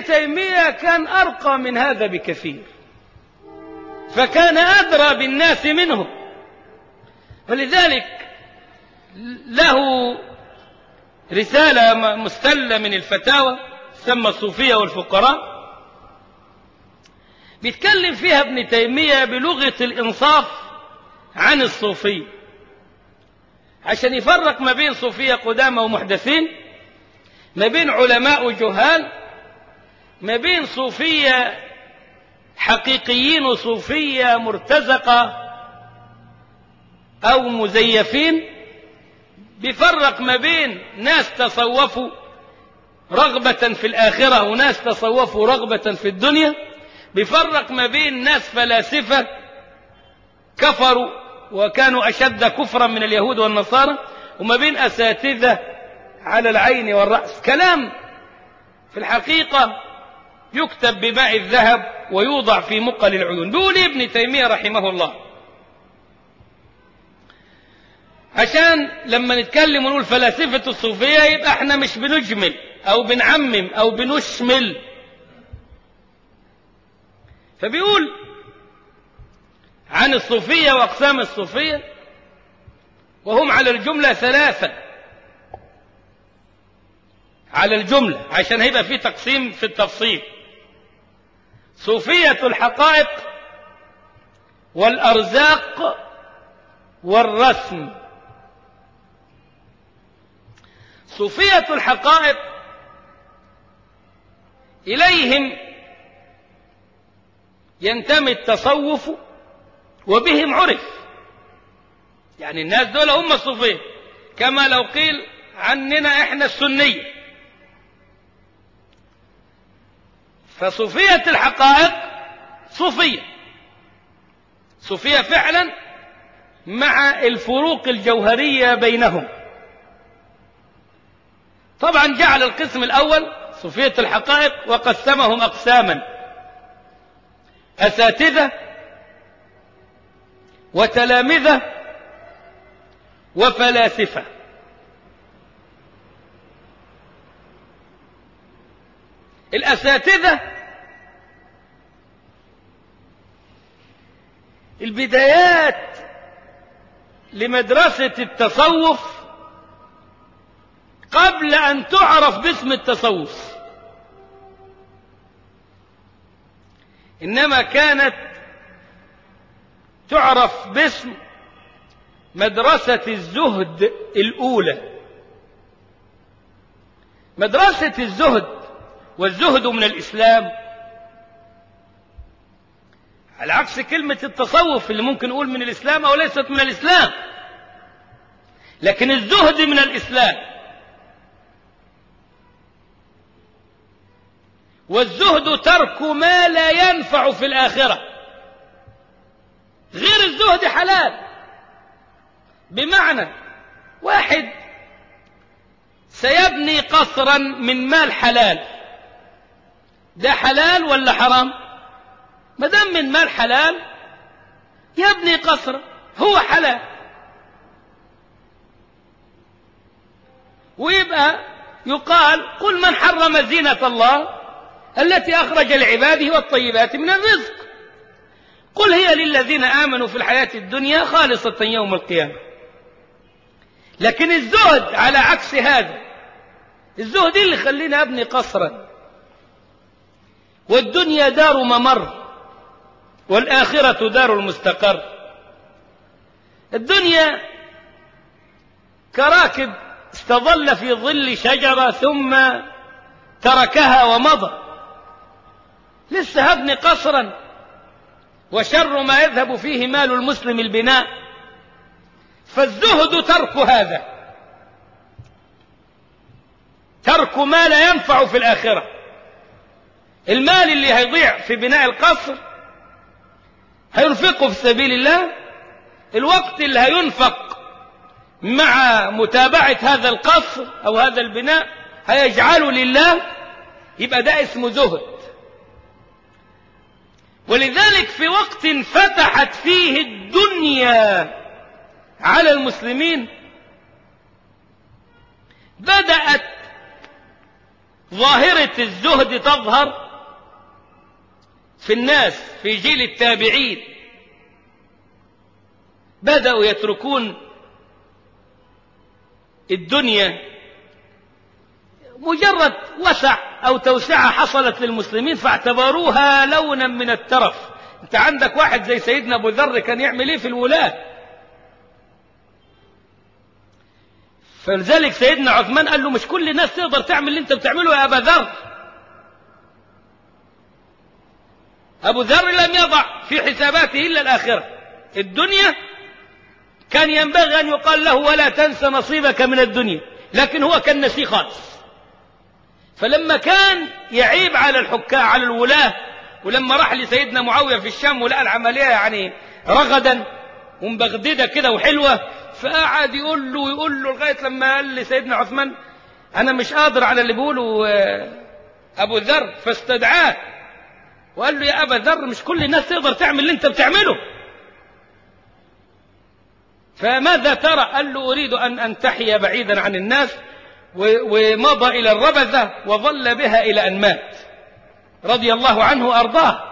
ابن تيمية كان أرقى من هذا بكثير فكان أدرى بالناس منهم ولذلك له رسالة مستلة من الفتاوى تسمى الصوفية والفقراء بيتكلم فيها ابن تيمية بلغة الإنصاف عن الصوفية عشان يفرق ما بين صوفية قدامى ومحدثين ما بين علماء وجهال ما بين صوفية حقيقيين وصوفية مرتزقة أو مزيفين بيفرق ما بين ناس تصوفوا رغبة في الآخرة وناس تصوفوا رغبة في الدنيا بيفرق ما بين ناس فلاسفة كفروا وكانوا أشد كفرا من اليهود والنصارى وما بين أساتذة على العين والرأس كلام في الحقيقة يكتب بماء الذهب ويوضع في مقل العيون بيقول ابن تيمية رحمه الله عشان لما نتكلم ونقول فلاسفة الصوفية يبقى احنا مش بنجمل او بنعمم او بنشمل فبيقول عن الصوفية واقسام الصوفية وهم على الجملة ثلاثة على الجملة عشان هيبقى في تقسيم في التفصيل صوفية الحقائق والأرزاق والرسم صوفية الحقائق إليهم ينتمي التصوف وبهم عرف يعني الناس دول هم الصوفية كما لو قيل عننا احنا السنية فصوفية الحقائق صوفية صوفية فعلا مع الفروق الجوهرية بينهم طبعا جعل القسم الأول صوفية الحقائق وقسمهم أقساما أساتذة وتلامذة وفلاسفة الأساتذة البدايات لمدرسة التصوف قبل أن تعرف باسم التصوف إنما كانت تعرف باسم مدرسة الزهد الأولى مدرسة الزهد والزهد من الإسلام على عكس كلمة التصوف اللي ممكن نقول من الإسلام أو ليست من الإسلام لكن الزهد من الإسلام والزهد ترك ما لا ينفع في الآخرة غير الزهد حلال بمعنى واحد سيبني قصرا من مال حلال ده حلال ولا حرام ما دام من مال حلال يبني قصرا هو حلال ويبقى يقال قل من حرم زينة الله التي أخرج لعباده والطيبات من الرزق قل هي للذين آمنوا في الحياة الدنيا خالصة يوم القيامة لكن الزهد على عكس هذا الزهد اللي خلينا أبني قصرا والدنيا دار ممر والآخرة دار المستقر الدنيا كراكب استظل في ظل شجرة ثم تركها ومضى لسه هبني قصرا وشر ما يذهب فيه مال المسلم البناء فالزهد ترك هذا ترك ما لا ينفع في الآخرة المال اللي هيضيع في بناء القصر هينفقه في سبيل الله الوقت اللي هينفق مع متابعة هذا القصر أو هذا البناء هيجعله لله يبقى ده اسمه زهد ولذلك في وقت فتحت فيه الدنيا على المسلمين بدأت ظاهرة الزهد تظهر في الناس في جيل التابعين بدأوا يتركون الدنيا مجرد وسع أو توسعة حصلت للمسلمين فاعتبروها لونا من الترف انت عندك واحد زي سيدنا ابو ذر كان يعمل ايه في الولاة فلذلك سيدنا عثمان قال له مش كل الناس تقدر تعمل اللي انت بتعمله يا ابا ذر ابو ذر لم يضع في حساباته الا الاخره الدنيا كان ينبغي ان يقال له ولا تنس نصيبك من الدنيا لكن هو كان نسيه خالص فلما كان يعيب على الحكام على الولاه ولما راح لسيدنا معاويه في الشام ولقى العمليه يعني رغدا ومبغدده كده وحلوه فقعد يقول له يقول له لغايه لما قال لسيدنا عثمان انا مش قادر على اللي بيقوله ابو ذر فاستدعاه وقال له يا ابا ذر مش كل الناس تقدر تعمل اللي انت بتعمله فماذا ترى قال له اريد ان انتحي بعيدا عن الناس ومضى الى الربذه وظل بها الى ان مات رضي الله عنه وارضاه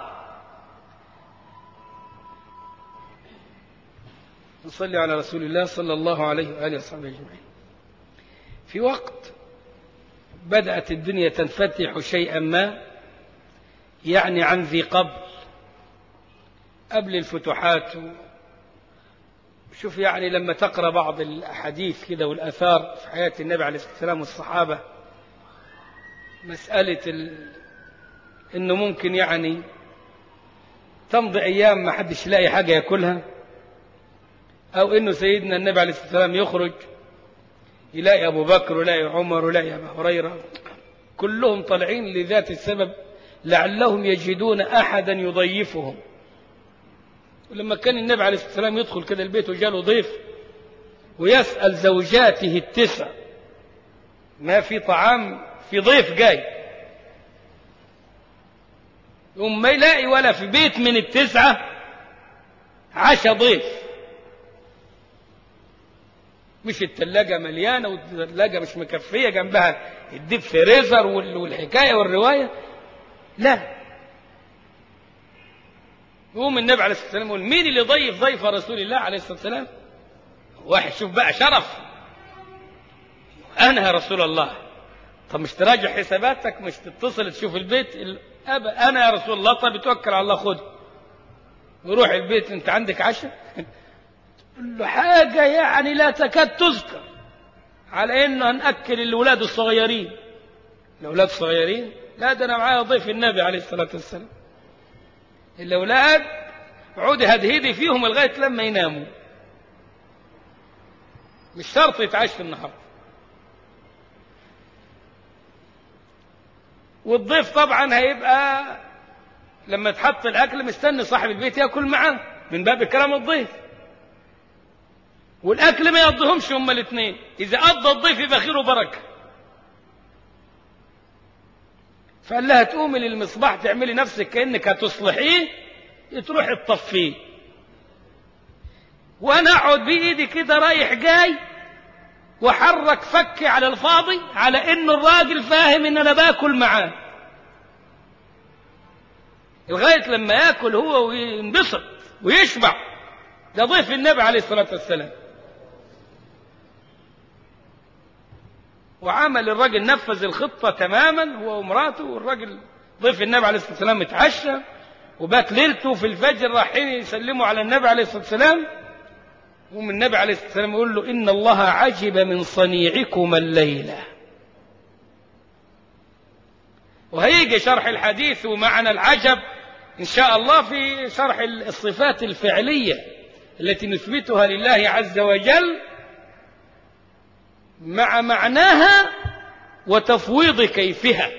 نصلي على رسول الله صلى الله عليه واله وصحبه اجمعين في وقت بدات الدنيا تنفتح شيئا ما يعني عن ذي قبل قبل الفتوحات شوف يعني لما تقرا بعض الاحاديث كده والاثار في حياه النبي عليه الصلاه والسلام والصحابه مساله ال... انه ممكن يعني تمضي ايام ما حدش يلاقي حاجه ياكلها او انه سيدنا النبي عليه الصلاه والسلام يخرج يلاقي ابو بكر ويلاقي عمر ويلاقي ابا هريره كلهم طالعين لذات السبب لعلهم يجدون احدا يضيفهم ولما كان النبي عليه الصلاه والسلام يدخل كده البيت وجاله ضيف ويسال زوجاته التسع ما في طعام في ضيف جاي يقوم ما يلاقي ولا في بيت من التسعة عشا ضيف مش التلاجة مليانة والتلاجة مش مكفية جنبها الديب فريزر والحكاية والرواية لا يقوم النبي عليه الصلاة والسلام يقول مين اللي ضيف ضيف رسول الله عليه الصلاة والسلام واحد شوف بقى شرف أنا يا رسول الله طب مش تراجع حساباتك مش تتصل تشوف البيت أبا أنا يا رسول الله طب توكل على الله خد وروح البيت أنت عندك عشاء تقول له حاجة يعني لا تكاد تذكر على إنه نأكل الأولاد الصغيرين الأولاد الصغيرين لا ده أنا معايا ضيف النبي عليه الصلاة والسلام الأولاد عود هدهدي فيهم لغاية لما يناموا مش شرط يتعاش في النهار والضيف طبعا هيبقى لما تحط الاكل مستني صاحب البيت ياكل معاه من باب كرم الضيف والاكل ما يقضيهمش هما الاثنين اذا قضى الضيف يبقى خير وبركه فقال لها تقومي للمصباح تعملي نفسك كانك هتصلحيه تروح تطفيه وانا اقعد بايدي كده رايح جاي وحرك فكي على الفاضي على انه الراجل فاهم ان انا باكل معاه لغايه لما ياكل هو وينبسط ويشبع ده ضيف النبي عليه الصلاه والسلام وعمل الراجل نفذ الخطه تماما هو ومراته والراجل ضيف النبي عليه الصلاه والسلام اتعشى وبات ليلته في الفجر رايحين يسلموا على النبي عليه الصلاه والسلام يقوم النبي عليه الصلاة والسلام يقول له إن الله عجب من صنيعكما الليلة وهيجي شرح الحديث ومعنى العجب إن شاء الله في شرح الصفات الفعلية التي نثبتها لله عز وجل مع معناها وتفويض كيفها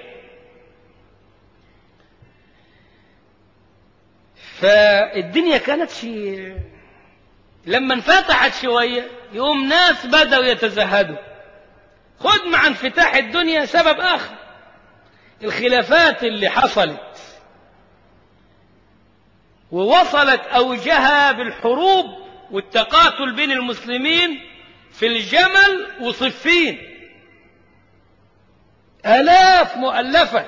فالدنيا كانت شيء لما انفتحت شوية يقوم ناس بدأوا يتزهدوا خد مع انفتاح الدنيا سبب آخر الخلافات اللي حصلت ووصلت أوجها بالحروب والتقاتل بين المسلمين في الجمل وصفين آلاف مؤلفة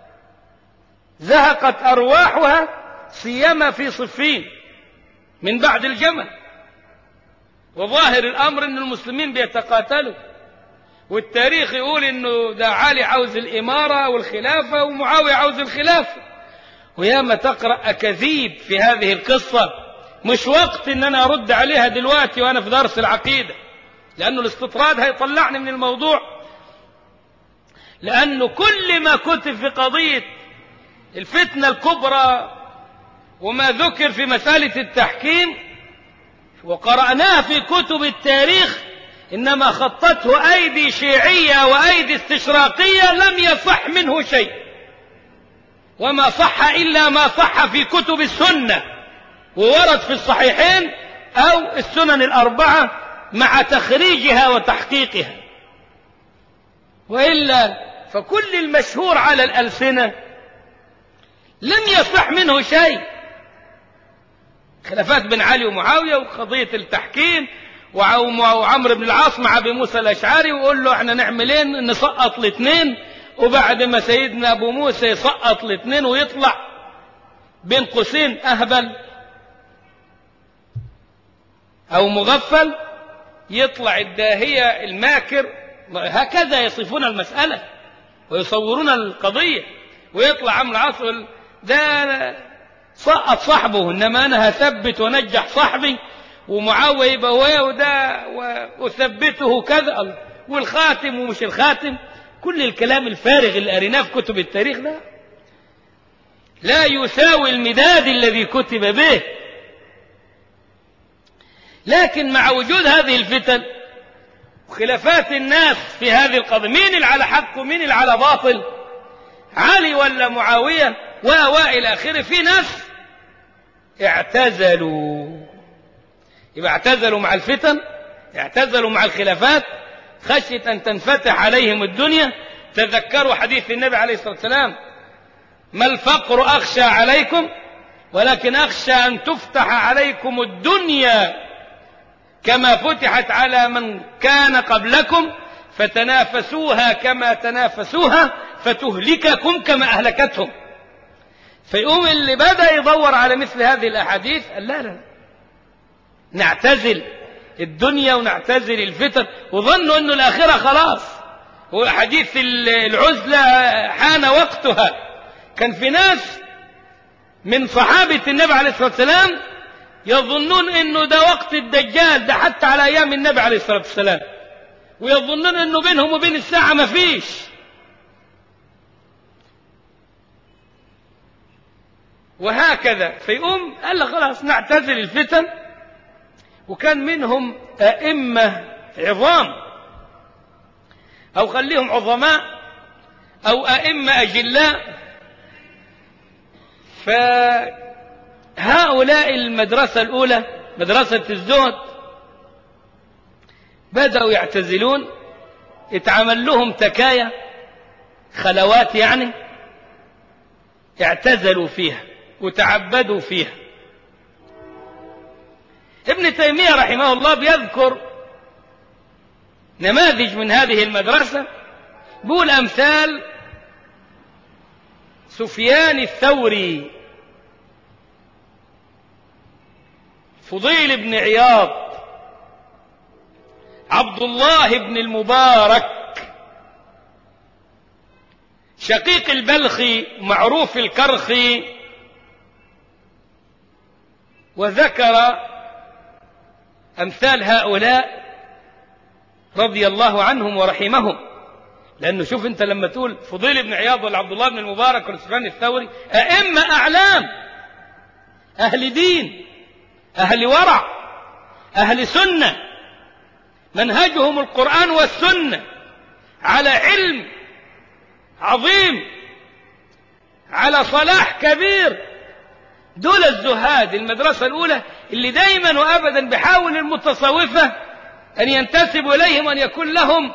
زهقت أرواحها سيما في صفين من بعد الجمل وظاهر الأمر أن المسلمين بيتقاتلوا والتاريخ يقول أنه ده علي عاوز الإمارة والخلافة ومعاوية عاوز الخلافة وياما تقرأ أكاذيب في هذه القصة مش وقت أن أنا أرد عليها دلوقتي وأنا في درس العقيدة لأنه الاستطراد هيطلعني من الموضوع لأنه كل ما كتب في قضية الفتنة الكبرى وما ذكر في مسألة التحكيم وقرأناه في كتب التاريخ إنما خطته أيدي شيعية وأيدي استشراقية لم يصح منه شيء وما صح إلا ما صح في كتب السنة وورد في الصحيحين أو السنن الأربعة مع تخريجها وتحقيقها وإلا فكل المشهور على الألسنة لم يصح منه شيء خلافات بن علي ومعاوية وقضية التحكيم وعمرو بن العاص مع ابي موسى الاشعري ويقول له احنا نعمل ايه نسقط الاثنين وبعد ما سيدنا ابو موسى يسقط الاثنين ويطلع بين قوسين اهبل او مغفل يطلع الداهية الماكر هكذا يصفون المسألة ويصورون القضية ويطلع عمرو العاص ده سقط صاحبه انما انا هثبت ونجح صاحبي ومعاوية يبقى هو وده واثبته كذا والخاتم ومش الخاتم كل الكلام الفارغ اللي قريناه في كتب التاريخ ده لا يساوي المداد الذي كتب به لكن مع وجود هذه الفتن وخلافات الناس في هذه القضية مين اللي على حق ومين اللي على باطل علي ولا معاوية وإلى آخره في ناس اعتزلوا يبقى اعتزلوا مع الفتن اعتزلوا مع الخلافات خشية أن تنفتح عليهم الدنيا تذكروا حديث النبي عليه الصلاة والسلام ما الفقر أخشى عليكم ولكن أخشى أن تفتح عليكم الدنيا كما فتحت على من كان قبلكم فتنافسوها كما تنافسوها فتهلككم كما أهلكتهم فيقوم اللي بدأ يدور على مثل هذه الأحاديث قال لا لا نعتزل الدنيا ونعتزل الفتن وظنوا أنه الآخرة خلاص وحديث العزلة حان وقتها كان في ناس من صحابة النبي عليه الصلاة والسلام يظنون انه ده وقت الدجال ده حتى على ايام النبي عليه الصلاه والسلام ويظنون انه بينهم وبين الساعه ما فيش وهكذا فيقوم قال له خلاص نعتزل الفتن وكان منهم ائمه عظام او خليهم عظماء او ائمه اجلاء ف هؤلاء المدرسة الأولى مدرسة الزهد بدأوا يعتزلون اتعمل لهم تكايا خلوات يعني اعتزلوا فيها وتعبدوا فيها ابن تيمية رحمه الله بيذكر نماذج من هذه المدرسة بيقول أمثال سفيان الثوري فضيل بن عياض عبد الله بن المبارك شقيق البلخي معروف الكرخي وذكر أمثال هؤلاء رضي الله عنهم ورحمهم لأنه شوف أنت لما تقول فضيل بن عياض ولا عبد الله بن المبارك ولا سفيان الثوري أئمة أعلام أهل دين أهل ورع أهل سنة منهجهم القرآن والسنة على علم عظيم على صلاح كبير دول الزهاد المدرسة الأولى اللي دايما وأبدا بحاول المتصوفة أن ينتسبوا إليهم أن يكون لهم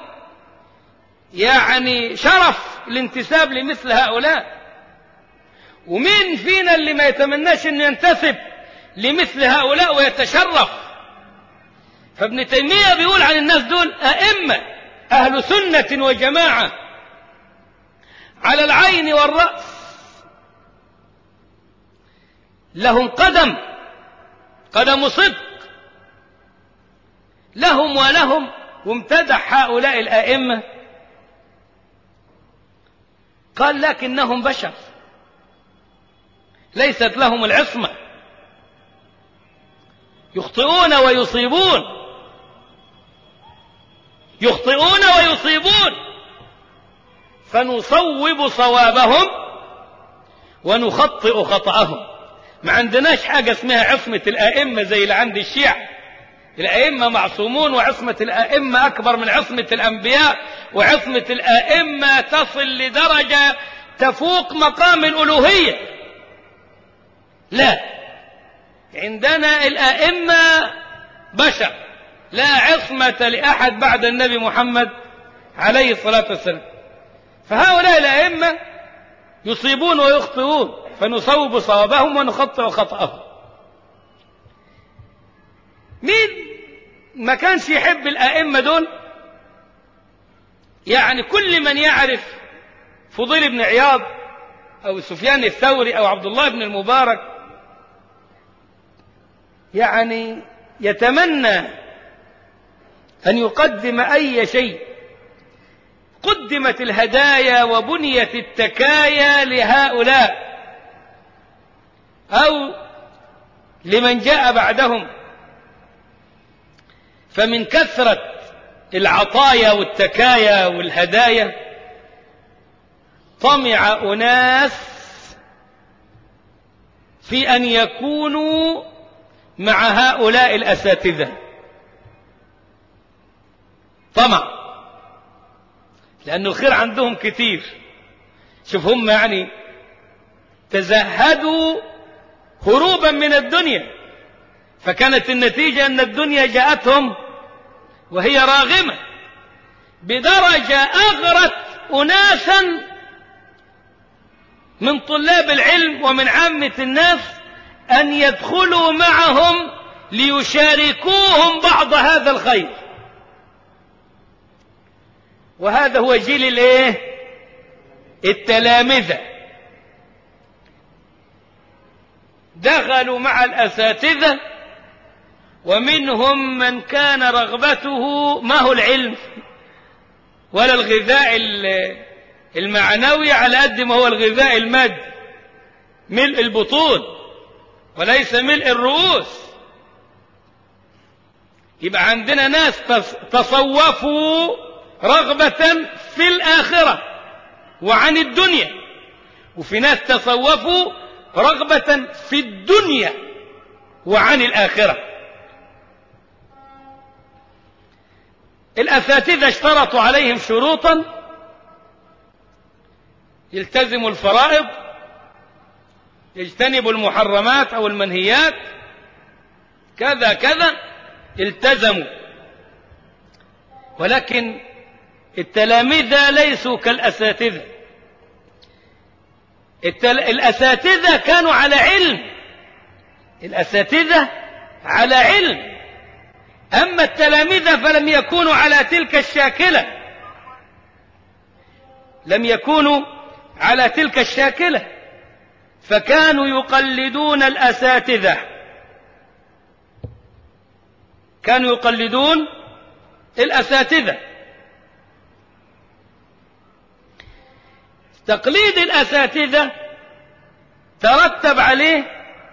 يعني شرف الانتساب لمثل هؤلاء ومين فينا اللي ما يتمناش أن ينتسب لمثل هؤلاء ويتشرف فابن تيمية بيقول عن الناس دول أئمة أهل سنة وجماعة على العين والرأس لهم قدم قدم صدق لهم ولهم وامتدح هؤلاء الآئمة قال لكنهم بشر ليست لهم العصمة يخطئون ويصيبون يخطئون ويصيبون فنصوب صوابهم ونخطئ خطأهم ما عندناش حاجة اسمها عصمة الآئمة زي اللي عند الشيعة الأئمة معصومون وعصمة الأئمة أكبر من عصمة الأنبياء وعصمة الأئمة تصل لدرجة تفوق مقام الألوهية لا عندنا الأئمة بشر لا عصمة لأحد بعد النبي محمد عليه الصلاة والسلام فهؤلاء الأئمة يصيبون ويخطئون فنصوب صوابهم ونخطئ خطأهم مين ما كانش يحب الأئمة دول يعني كل من يعرف فضيل بن عياض أو سفيان الثوري أو عبد الله بن المبارك يعني يتمنى أن يقدم أي شيء قدمت الهدايا وبنيت التكايا لهؤلاء أو لمن جاء بعدهم فمن كثرة العطايا والتكايا والهدايا طمع أناس في أن يكونوا مع هؤلاء الأساتذة طمع لأنه الخير عندهم كتير شوف هم يعني تزهدوا هروبا من الدنيا فكانت النتيجة أن الدنيا جاءتهم وهي راغمة بدرجة أغرت أناسا من طلاب العلم ومن عامة الناس أن يدخلوا معهم ليشاركوهم بعض هذا الخير وهذا هو جيل الايه التلامذة دخلوا مع الأساتذة ومنهم من كان رغبته ما هو العلم ولا الغذاء المعنوي على قد ما هو الغذاء المادي ملء البطون وليس ملء الرؤوس يبقى عندنا ناس تصوفوا رغبة في الآخرة وعن الدنيا وفي ناس تصوفوا رغبة في الدنيا وعن الآخرة الأساتذة اشترطوا عليهم شروطا يلتزموا الفرائض يجتنبوا المحرمات أو المنهيات كذا كذا التزموا ولكن التلامذة ليسوا كالأساتذة التل... الأساتذة كانوا على علم الأساتذة على علم أما التلامذة فلم يكونوا على تلك الشاكلة لم يكونوا على تلك الشاكلة فكانوا يقلدون الأساتذة كانوا يقلدون الأساتذة تقليد الأساتذة ترتب عليه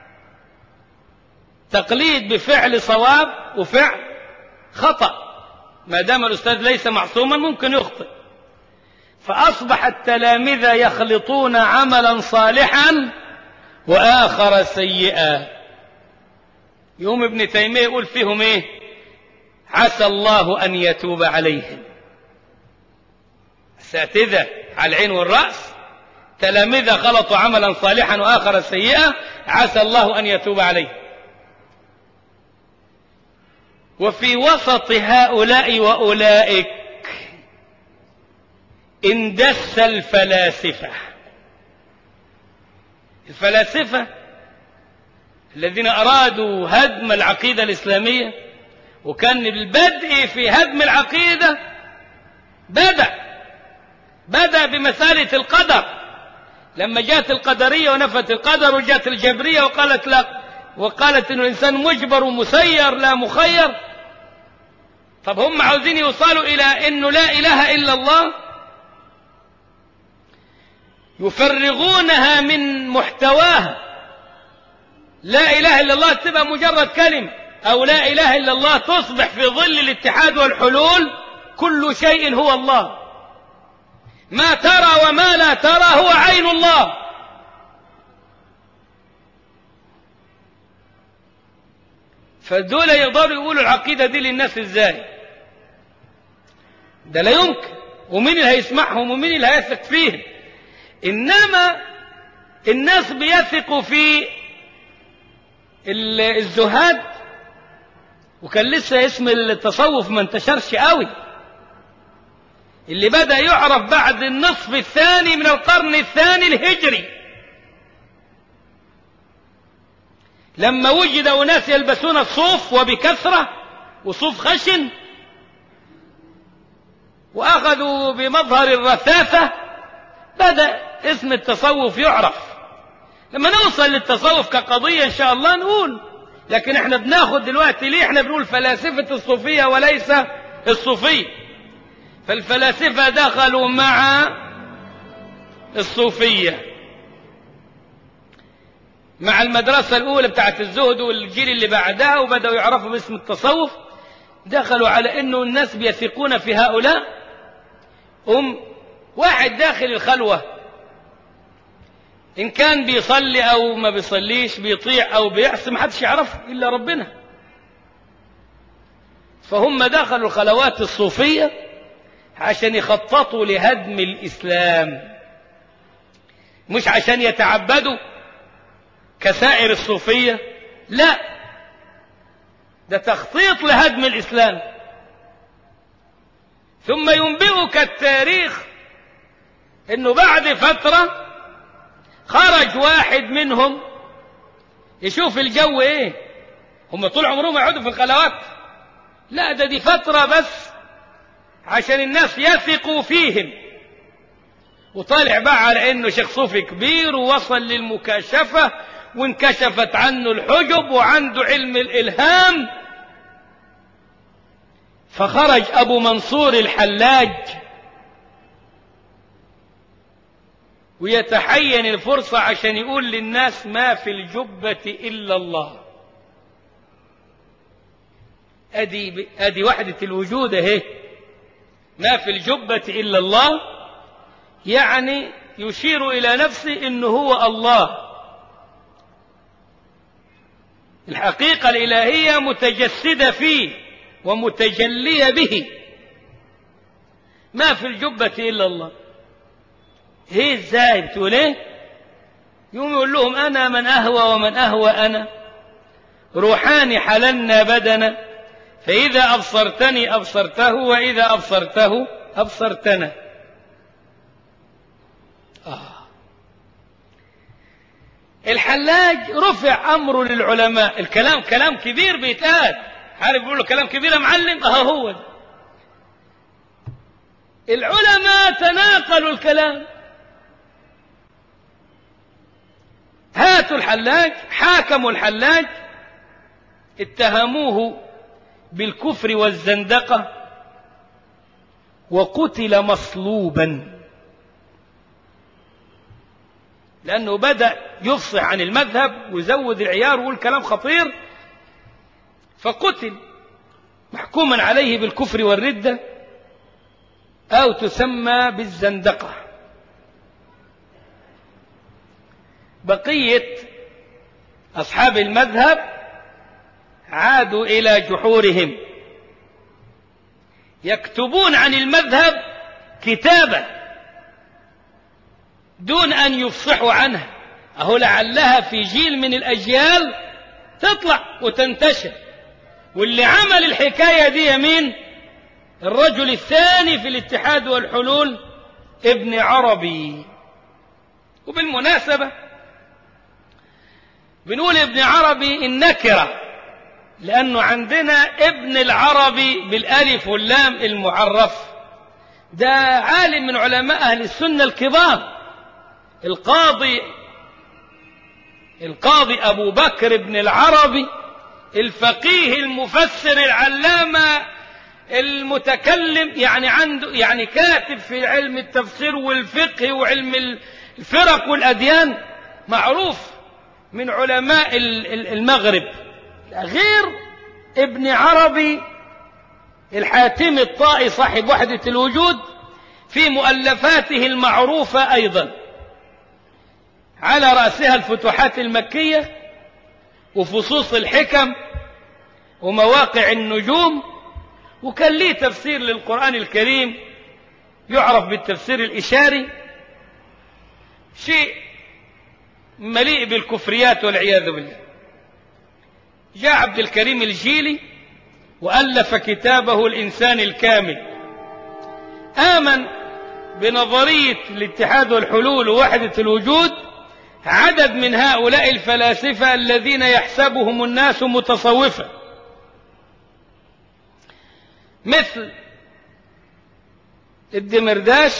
تقليد بفعل صواب وفعل خطأ ما دام الأستاذ ليس معصوما ممكن يخطئ فأصبح التلامذة يخلطون عملا صالحا وآخر سيئا يوم ابن تيمية يقول فيهم ايه عسى الله أن يتوب عليهم أساتذة على العين والرأس تلامذة خلطوا عملا صالحا وآخر سيئا عسى الله أن يتوب عليه وفي وسط هؤلاء وأولئك اندس الفلاسفة الفلاسفة الذين أرادوا هدم العقيدة الإسلامية وكان البدء في هدم العقيدة بدأ بدأ بمسألة القدر لما جاءت القدرية ونفت القدر وجاءت الجبرية وقالت لا وقالت إنه الإنسان مجبر ومسير لا مخير طب هم عاوزين يوصلوا إلى إنه لا إله إلا الله يفرغونها من محتواها لا إله إلا الله تبقى مجرد كلمة أو لا إله إلا الله تصبح في ظل الاتحاد والحلول كل شيء هو الله ما ترى وما لا ترى هو عين الله فدول يقدروا يقولوا العقيدة دي للناس ازاي ده لا يمكن ومين اللي هيسمعهم ومين اللي هيثق فيهم إنما الناس بيثقوا في الزهاد وكان لسه اسم التصوف ما انتشرش قوي اللي بدأ يعرف بعد النصف الثاني من القرن الثاني الهجري لما وجد أناس يلبسون الصوف وبكثرة وصوف خشن وأخذوا بمظهر الرثاثة بدأ اسم التصوف يعرف لما نوصل للتصوف كقضية إن شاء الله نقول لكن احنا بناخد دلوقتي ليه احنا بنقول فلاسفة الصوفية وليس الصوفية فالفلاسفة دخلوا مع الصوفية مع المدرسة الأولى بتاعت الزهد والجيل اللي بعدها وبدأوا يعرفوا باسم التصوف دخلوا على أنه الناس بيثقون في هؤلاء هم واحد داخل الخلوة إن كان بيصلي أو ما بيصليش بيطيع أو بيعصي ما حدش يعرفه إلا ربنا فهم دخلوا الخلوات الصوفية عشان يخططوا لهدم الإسلام مش عشان يتعبدوا كسائر الصوفية لا ده تخطيط لهدم الإسلام ثم ينبئك التاريخ انه بعد فترة خرج واحد منهم يشوف الجو ايه هم طول عمرهم يقعدوا في الخلوات لا ده دي فترة بس عشان الناس يثقوا فيهم وطالع بقى على انه شيخ صوفي كبير ووصل للمكاشفة وانكشفت عنه الحجب وعنده علم الالهام فخرج ابو منصور الحلاج ويتحين الفرصة عشان يقول للناس ما في الجبة إلا الله أدي, أدي وحدة الوجود اهي ما في الجبة إلا الله يعني يشير إلى نفسه إنه هو الله الحقيقة الإلهية متجسدة فيه ومتجلية به ما في الجبة إلا الله هي ازاي بتقول ايه يوم يقول لهم انا من اهوى ومن اهوى انا روحان حللنا بدنا فاذا ابصرتني ابصرته واذا ابصرته ابصرتنا آه. الحلاج رفع امره للعلماء الكلام كلام كبير بيتقال عارف بيقول له كلام كبير يا معلم اه هو ده. العلماء تناقلوا الكلام هاتوا الحلاج حاكموا الحلاج اتهموه بالكفر والزندقة وقتل مصلوبا لأنه بدأ يفصح عن المذهب ويزود العيار ويقول كلام خطير فقتل محكوما عليه بالكفر والردة أو تسمى بالزندقة بقية أصحاب المذهب عادوا إلى جحورهم يكتبون عن المذهب كتابة دون أن يفصحوا عنها أهو لعلها في جيل من الأجيال تطلع وتنتشر واللي عمل الحكاية دي يمين الرجل الثاني في الاتحاد والحلول ابن عربي وبالمناسبة بنقول ابن عربي النكرة لأنه عندنا ابن العربي بالألف واللام المعرف ده عالم من علماء أهل السنة الكبار القاضي القاضي أبو بكر بن العربي الفقيه المفسر العلامة المتكلم يعني عنده يعني كاتب في علم التفسير والفقه وعلم الفرق والأديان معروف من علماء المغرب غير ابن عربي الحاتم الطائي صاحب وحدة الوجود في مؤلفاته المعروفة أيضا على رأسها الفتوحات المكية وفصوص الحكم ومواقع النجوم وكان ليه تفسير للقرآن الكريم يعرف بالتفسير الإشاري شيء مليء بالكفريات والعياذ بالله جاء عبد الكريم الجيلي وألف كتابه الإنسان الكامل آمن بنظرية الاتحاد والحلول ووحدة الوجود عدد من هؤلاء الفلاسفة الذين يحسبهم الناس متصوفة مثل الدمرداش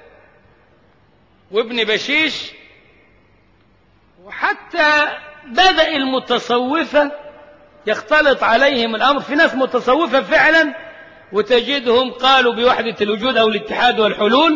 وابن بشيش وحتى بدأ المتصوفة يختلط عليهم الأمر في ناس متصوفة فعلا وتجدهم قالوا بوحدة الوجود أو الاتحاد والحلول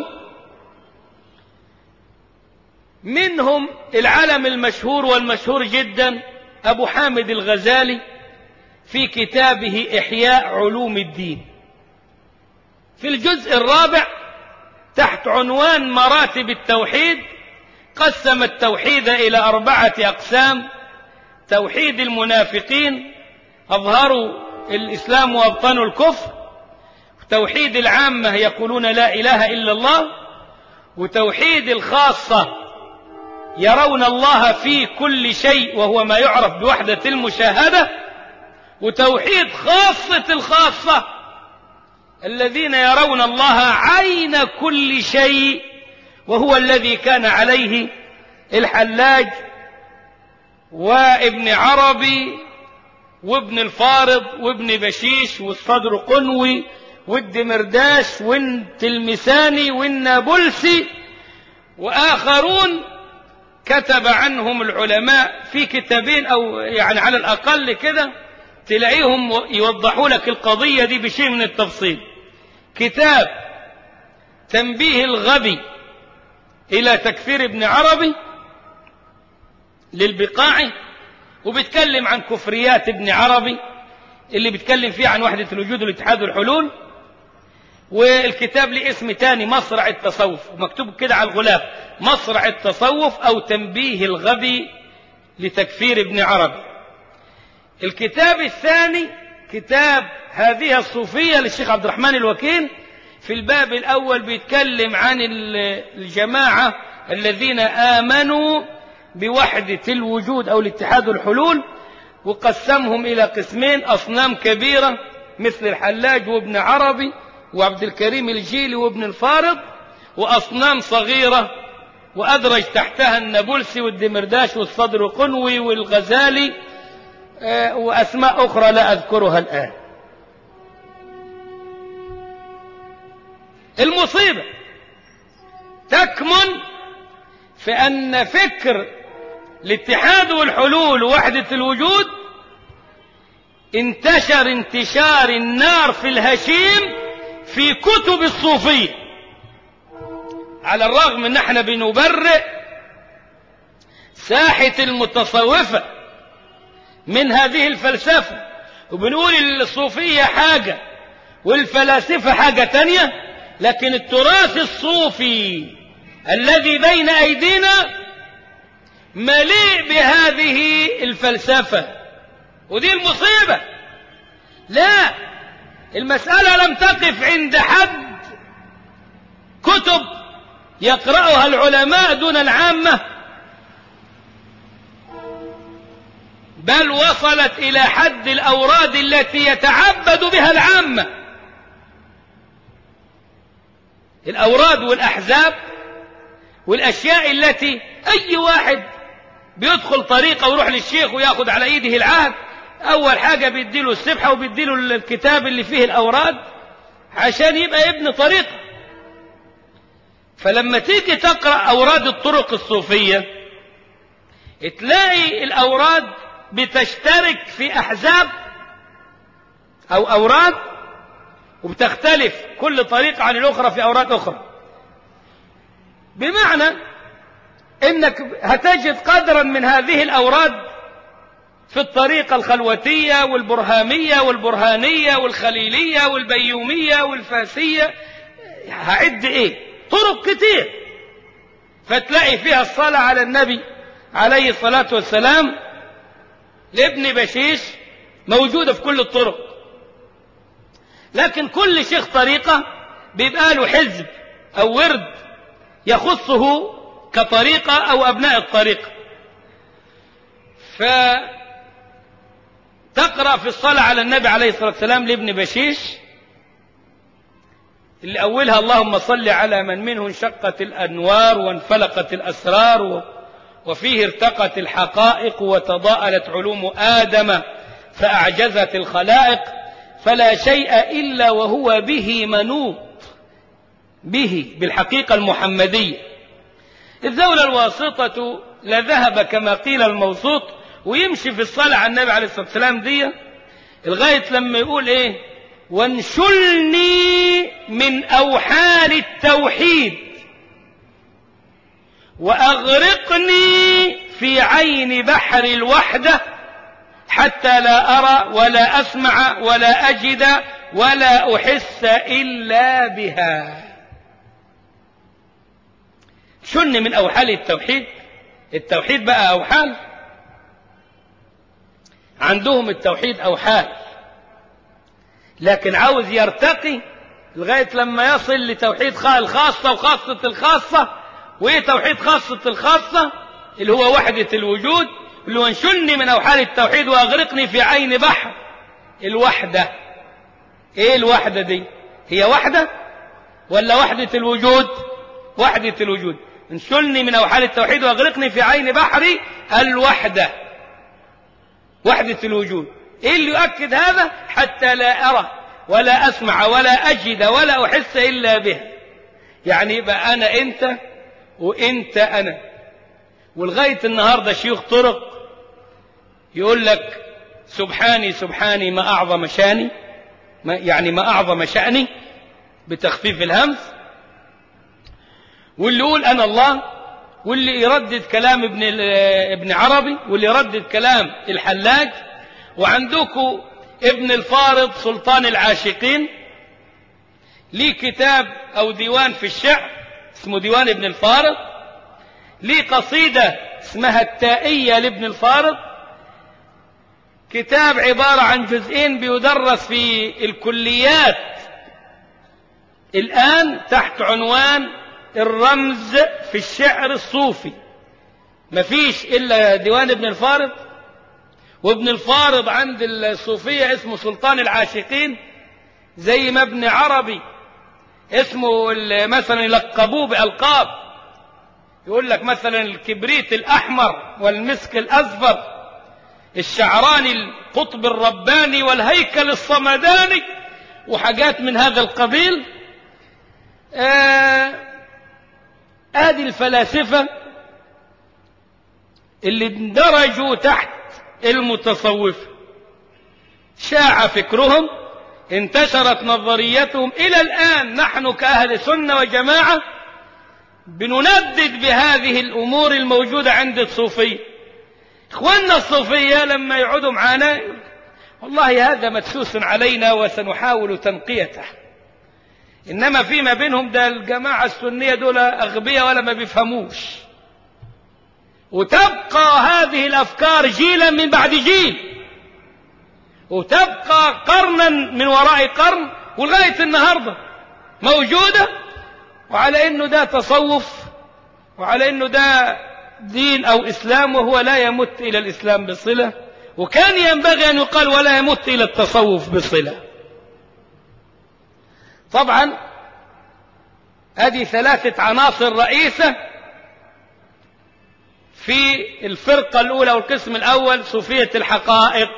منهم العلم المشهور والمشهور جدا أبو حامد الغزالي في كتابه إحياء علوم الدين في الجزء الرابع تحت عنوان مراتب التوحيد قسم التوحيد إلى أربعة أقسام توحيد المنافقين أظهروا الإسلام وأبطنوا الكفر توحيد العامة يقولون لا إله إلا الله وتوحيد الخاصة يرون الله في كل شيء وهو ما يعرف بوحدة المشاهدة وتوحيد خاصة الخاصة الذين يرون الله عين كل شيء وهو الذي كان عليه الحلاج وابن عربي وابن الفارض وابن بشيش والصدر قنوي والدمرداش والتلمساني والنابلسي وآخرون كتب عنهم العلماء في كتابين أو يعني على الأقل كده تلاقيهم يوضحوا لك القضية دي بشيء من التفصيل كتاب تنبيه الغبي إلى تكفير ابن عربي للبقاعي وبيتكلم عن كفريات ابن عربي اللي بيتكلم فيه عن وحدة الوجود والاتحاد والحلول والكتاب ليه اسم تاني مصرع التصوف ومكتوب كده على الغلاف مصرع التصوف أو تنبيه الغبي لتكفير ابن عربي الكتاب الثاني كتاب هذه الصوفية للشيخ عبد الرحمن الوكيل في الباب الأول بيتكلم عن الجماعة الذين آمنوا بوحدة الوجود أو الاتحاد الحلول وقسمهم إلى قسمين أصنام كبيرة مثل الحلاج وابن عربي وعبد الكريم الجيلي وابن الفارض وأصنام صغيرة وأدرج تحتها النابلسي والدمرداش والصدر قنوي والغزالي وأسماء أخرى لا أذكرها الآن المصيبة تكمن في أن فكر الاتحاد والحلول ووحدة الوجود انتشر انتشار النار في الهشيم في كتب الصوفية على الرغم ان احنا بنبرئ ساحة المتصوفة من هذه الفلسفة وبنقول الصوفية حاجة والفلاسفة حاجة تانية لكن التراث الصوفي الذي بين أيدينا مليء بهذه الفلسفة ودي المصيبة لا المسألة لم تقف عند حد كتب يقرأها العلماء دون العامة بل وصلت إلى حد الأوراد التي يتعبد بها العامة الأوراد والأحزاب والأشياء التي أي واحد بيدخل طريقة ويروح للشيخ وياخد على إيده العهد أول حاجة بيديله السبحة وبيديله الكتاب اللي فيه الأوراد عشان يبقى ابن طريقة فلما تيجي تقرأ أوراد الطرق الصوفية تلاقي الأوراد بتشترك في أحزاب أو أوراد وبتختلف كل طريقة عن الأخرى في أوراد أخرى بمعنى انك هتجد قدرا من هذه الاوراد في الطريقة الخلوتية والبرهامية والبرهانية والخليلية والبيومية والفاسية هعد ايه طرق كتير فتلاقي فيها الصلاة على النبي عليه الصلاة والسلام لابن بشيش موجودة في كل الطرق لكن كل شيخ طريقة بيبقى له حزب أو ورد يخصه كطريقة أو أبناء الطريقة فتقرأ في الصلاة على النبي عليه الصلاة والسلام لابن بشيش اللي أولها اللهم صل على من منه انشقت الأنوار وانفلقت الأسرار وفيه ارتقت الحقائق وتضاءلت علوم آدم فأعجزت الخلائق فلا شيء إلا وهو به منوط به بالحقيقة المحمدية الدولة الواسطة لذهب كما قيل الموسوط ويمشي في الصلاة على النبي عليه الصلاة والسلام دي لغاية لما يقول ايه وانشلني من أوحال التوحيد وأغرقني في عين بحر الوحدة حتى لا أرى ولا أسمع ولا أجد ولا أحس إلا بها شن من أوحال التوحيد التوحيد بقى أوحال عندهم التوحيد أوحال لكن عاوز يرتقي لغاية لما يصل لتوحيد الخاصة وخاصة الخاصة وإيه توحيد خاصة الخاصة اللي هو وحدة الوجود اللي هو انشلني من أوحال التوحيد وأغرقني في عين بحر الوحدة إيه الوحدة دي هي وحدة ولا وحدة الوجود وحدة الوجود انشلني من أوحال التوحيد وأغرقني في عين بحري الوحدة وحدة الوجود إيه اللي يؤكد هذا حتى لا أرى ولا أسمع ولا أجد ولا أحس إلا به يعني يبقى أنا أنت وأنت أنا ولغاية النهاردة شيوخ طرق يقول لك سبحاني سبحاني ما أعظم شاني ما يعني ما أعظم شأني بتخفيف الهمز واللي يقول أنا الله واللي يردد كلام ابن ابن عربي واللي يردد كلام الحلاج وعندكم ابن الفارض سلطان العاشقين ليه كتاب أو ديوان في الشعر اسمه ديوان ابن الفارض ليه قصيدة اسمها التائية لابن الفارض كتاب عبارة عن جزئين بيدرس في الكليات الآن تحت عنوان الرمز في الشعر الصوفي مفيش إلا ديوان ابن الفارض وابن الفارض عند الصوفية اسمه سلطان العاشقين زي ما ابن عربي اسمه مثلا يلقبوه بألقاب يقول لك مثلا الكبريت الأحمر والمسك الأزفر الشعراني القطب الرباني والهيكل الصمداني وحاجات من هذا القبيل آه ادي الفلاسفة اللي اندرجوا تحت المتصوفة شاع فكرهم انتشرت نظريتهم إلى الآن نحن كأهل سنة وجماعة بنندد بهذه الأمور الموجودة عند الصوفية إخواننا الصوفية لما يقعدوا معنا والله هذا مدسوس علينا وسنحاول تنقيته إنما فيما بينهم ده الجماعة السنية دول أغبياء ولا ما بيفهموش وتبقى هذه الأفكار جيلا من بعد جيل وتبقى قرنا من وراء قرن ولغاية النهاردة موجودة وعلى انه ده تصوف وعلى انه ده دين او اسلام وهو لا يمت الى الاسلام بصلة وكان ينبغي ان يقال ولا يمت الى التصوف بصلة طبعا هذه ثلاثة عناصر رئيسة في الفرقة الأولى والقسم الأول صوفية الحقائق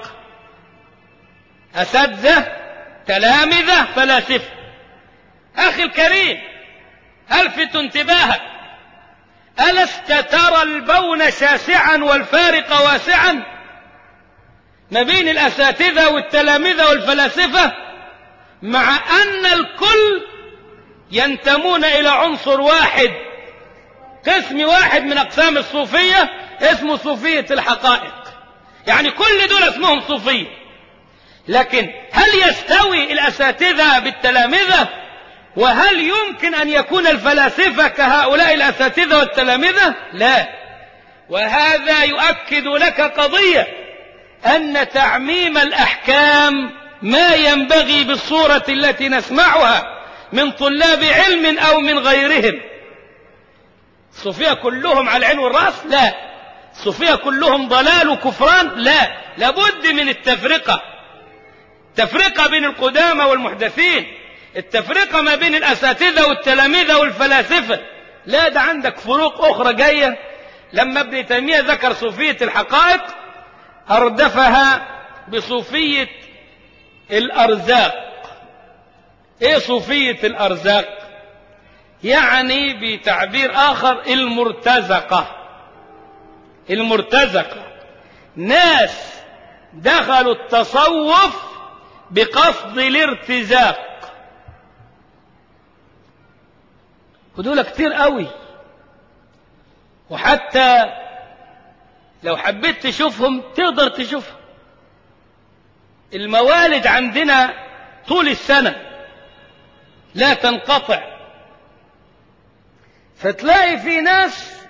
أساتذة تلامذة فلاسفة أخي الكريم ألفت انتباهك ألست ترى البون شاسعا والفارق واسعا ما بين الأساتذة والتلامذة والفلاسفة مع أن الكل ينتمون إلى عنصر واحد قسم واحد من أقسام الصوفية اسمه صوفية الحقائق يعني كل دول اسمهم صوفية لكن هل يستوي الأساتذة بالتلامذة وهل يمكن أن يكون الفلاسفة كهؤلاء الأساتذة والتلامذة لا وهذا يؤكد لك قضية أن تعميم الأحكام ما ينبغي بالصورة التي نسمعها من طلاب علم أو من غيرهم الصوفية كلهم على العين والرأس لا الصوفية كلهم ضلال وكفران لا لابد من التفرقة تفرقة بين القدامى والمحدثين التفرقة ما بين الأساتذة والتلاميذ والفلاسفة لا ده عندك فروق أخرى جاية لما ابن تيمية ذكر صوفية الحقائق أردفها بصوفية الأرزاق إيه صوفية الأرزاق يعني بتعبير آخر المرتزقة المرتزقة ناس دخلوا التصوف بقصد الارتزاق ودول كتير قوي وحتى لو حبيت تشوفهم تقدر تشوفهم الموالد عندنا طول السنة لا تنقطع فتلاقي في ناس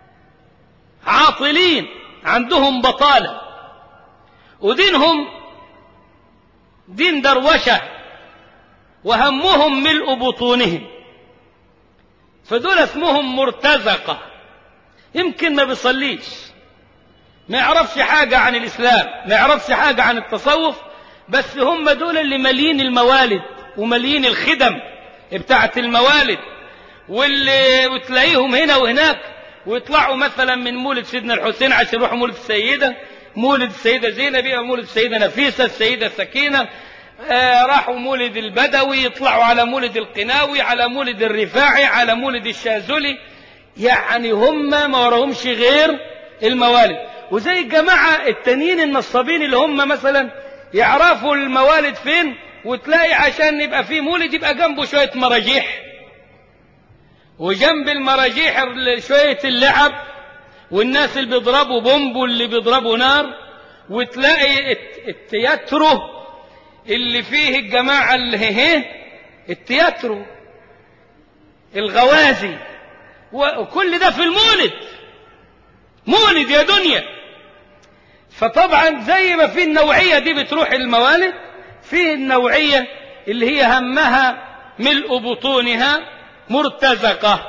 عاطلين عندهم بطالة ودينهم دين دروشة وهمهم ملء بطونهم فدول اسمهم مرتزقة يمكن ما بيصليش ما يعرفش حاجة عن الإسلام ما يعرفش حاجة عن التصوف بس هم دول اللي مالين الموالد ومالين الخدم بتاعت الموالد واللي وتلاقيهم هنا وهناك ويطلعوا مثلا من مولد سيدنا الحسين عشان يروحوا مولد السيدة مولد السيدة زينب أو مولد السيدة نفيسة السيدة سكينة آه راحوا مولد البدوي يطلعوا على مولد القناوي على مولد الرفاعي على مولد الشاذلي يعني هم ما وراهمش غير الموالد وزي الجماعة التانيين النصابين اللي هم مثلا يعرفوا الموالد فين وتلاقي عشان يبقى فيه مولد يبقى جنبه شوية مراجيح وجنب المراجيح شوية اللعب والناس اللي بيضربوا بومب واللي بيضربوا نار وتلاقي التياترو اللي فيه الجماعة اللي هي التياترو الغوازي وكل ده في المولد مولد يا دنيا فطبعا زي ما في النوعية دي بتروح الموالد فيه النوعية اللي هي همها ملء بطونها مرتزقة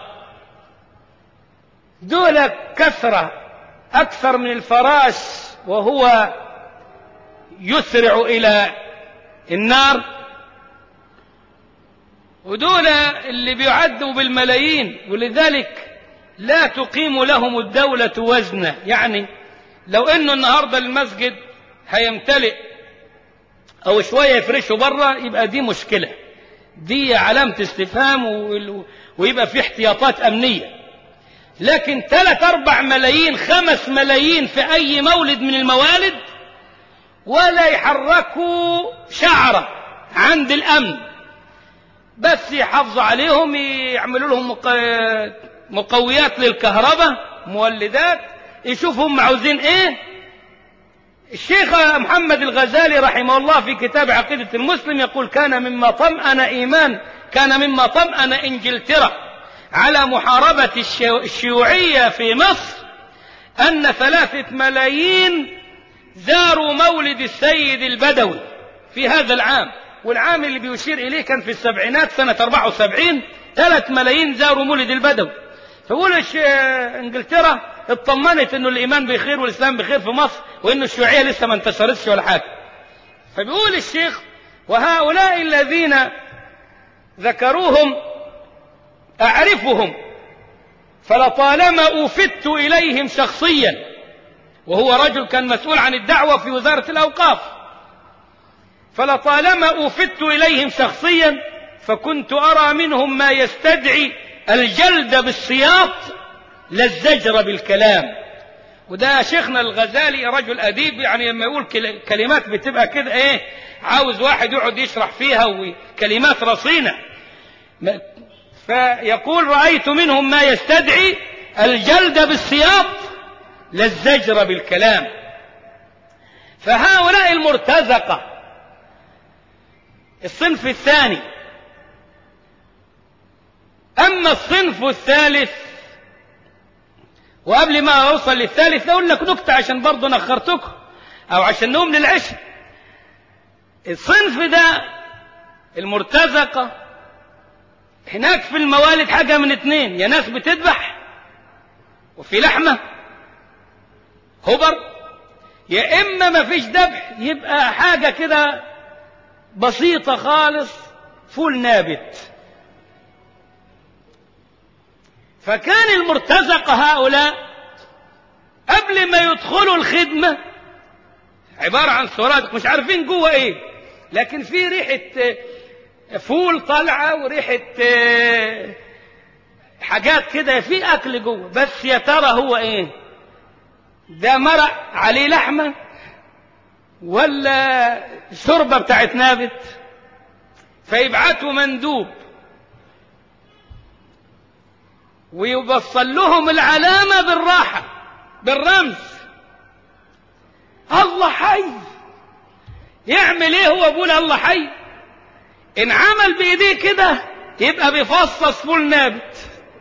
دول كثرة أكثر من الفراش وهو يسرع إلى النار ودول اللي بيعدوا بالملايين ولذلك لا تقيم لهم الدولة وزنه يعني لو انه النهارده المسجد هيمتلئ او شويه يفرشوا بره يبقى دي مشكله دي علامه استفهام ويبقى في احتياطات امنيه لكن ثلاث اربع ملايين خمس ملايين في اي مولد من الموالد ولا يحركوا شعره عند الامن بس يحافظوا عليهم يعملوا لهم مقويات للكهرباء مولدات يشوفوا هم عاوزين ايه الشيخ محمد الغزالي رحمه الله في كتاب عقيدة المسلم يقول كان مما طمأن إيمان كان مما طمأن إنجلترا على محاربة الشيوعية في مصر أن ثلاثة ملايين زاروا مولد السيد البدوي في هذا العام والعام اللي بيشير إليه كان في السبعينات سنة 74 ثلاث ملايين زاروا مولد البدوي فقول انجلترا اطمنت انه الايمان بخير والاسلام بخير في مصر وانه الشيوعيه لسه ما انتشرتش ولا حاجه فبيقول الشيخ وهؤلاء الذين ذكروهم اعرفهم فلطالما اوفدت اليهم شخصيا وهو رجل كان مسؤول عن الدعوه في وزاره الاوقاف فلطالما اوفدت اليهم شخصيا فكنت ارى منهم ما يستدعي الجلد بالسياط لا الزجر بالكلام وده شيخنا الغزالي رجل أديب يعني لما يقول كلمات بتبقى كده ايه عاوز واحد يقعد يشرح فيها وكلمات رصينة فيقول رأيت منهم ما يستدعي الجلد بالسياط لا الزجر بالكلام فهؤلاء المرتزقة الصنف الثاني أما الصنف الثالث وقبل ما أوصل للثالث أقول لك نكتة عشان برضه نخرتكم أو عشان نقوم للعشاء الصنف ده المرتزقة هناك في الموالد حاجة من اتنين يا ناس بتذبح وفي لحمة هبر يا إما ما فيش ذبح يبقى حاجة كده بسيطة خالص فول نابت فكان المرتزقة هؤلاء قبل ما يدخلوا الخدمة عبارة عن سرادق مش عارفين جوه ايه لكن في ريحة فول طالعة وريحة حاجات كده في أكل جوه بس يا ترى هو ايه ده مرق عليه لحمة ولا شوربة بتاعت نابت فيبعتوا مندوب ويوصل لهم العلامة بالراحة بالرمز الله حي يعمل ايه هو بيقول الله حي ان عمل بايديه كده يبقى بيفصص فول نابت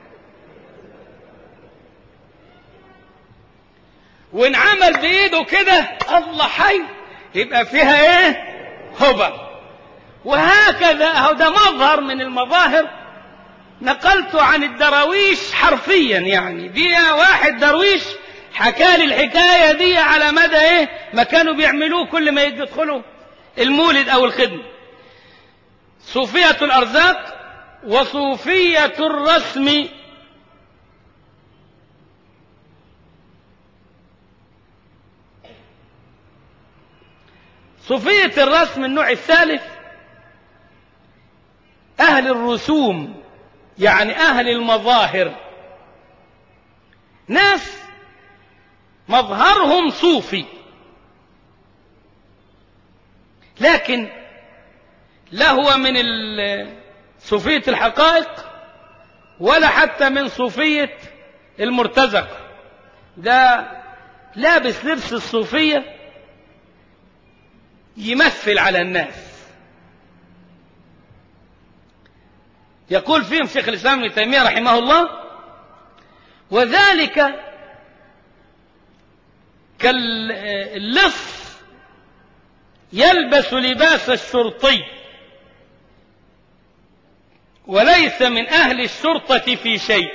وان عمل بايده كده الله حي يبقى فيها ايه هبر وهكذا هو ده مظهر من المظاهر نقلته عن الدراويش حرفيا يعني دي واحد درويش حكى لي الحكايه دي على مدى ايه ما كانوا بيعملوه كل ما يدخلوا المولد او الخدمه صوفيه الارزاق وصوفيه الرسم صوفيه الرسم النوع الثالث اهل الرسوم يعني أهل المظاهر ناس مظهرهم صوفي لكن لا هو من صوفية الحقائق ولا حتى من صوفية المرتزق ده لابس لبس الصوفية يمثل على الناس يقول فيهم شيخ الإسلام ابن تيمية رحمه الله وذلك كاللص يلبس لباس الشرطي وليس من أهل الشرطة في شيء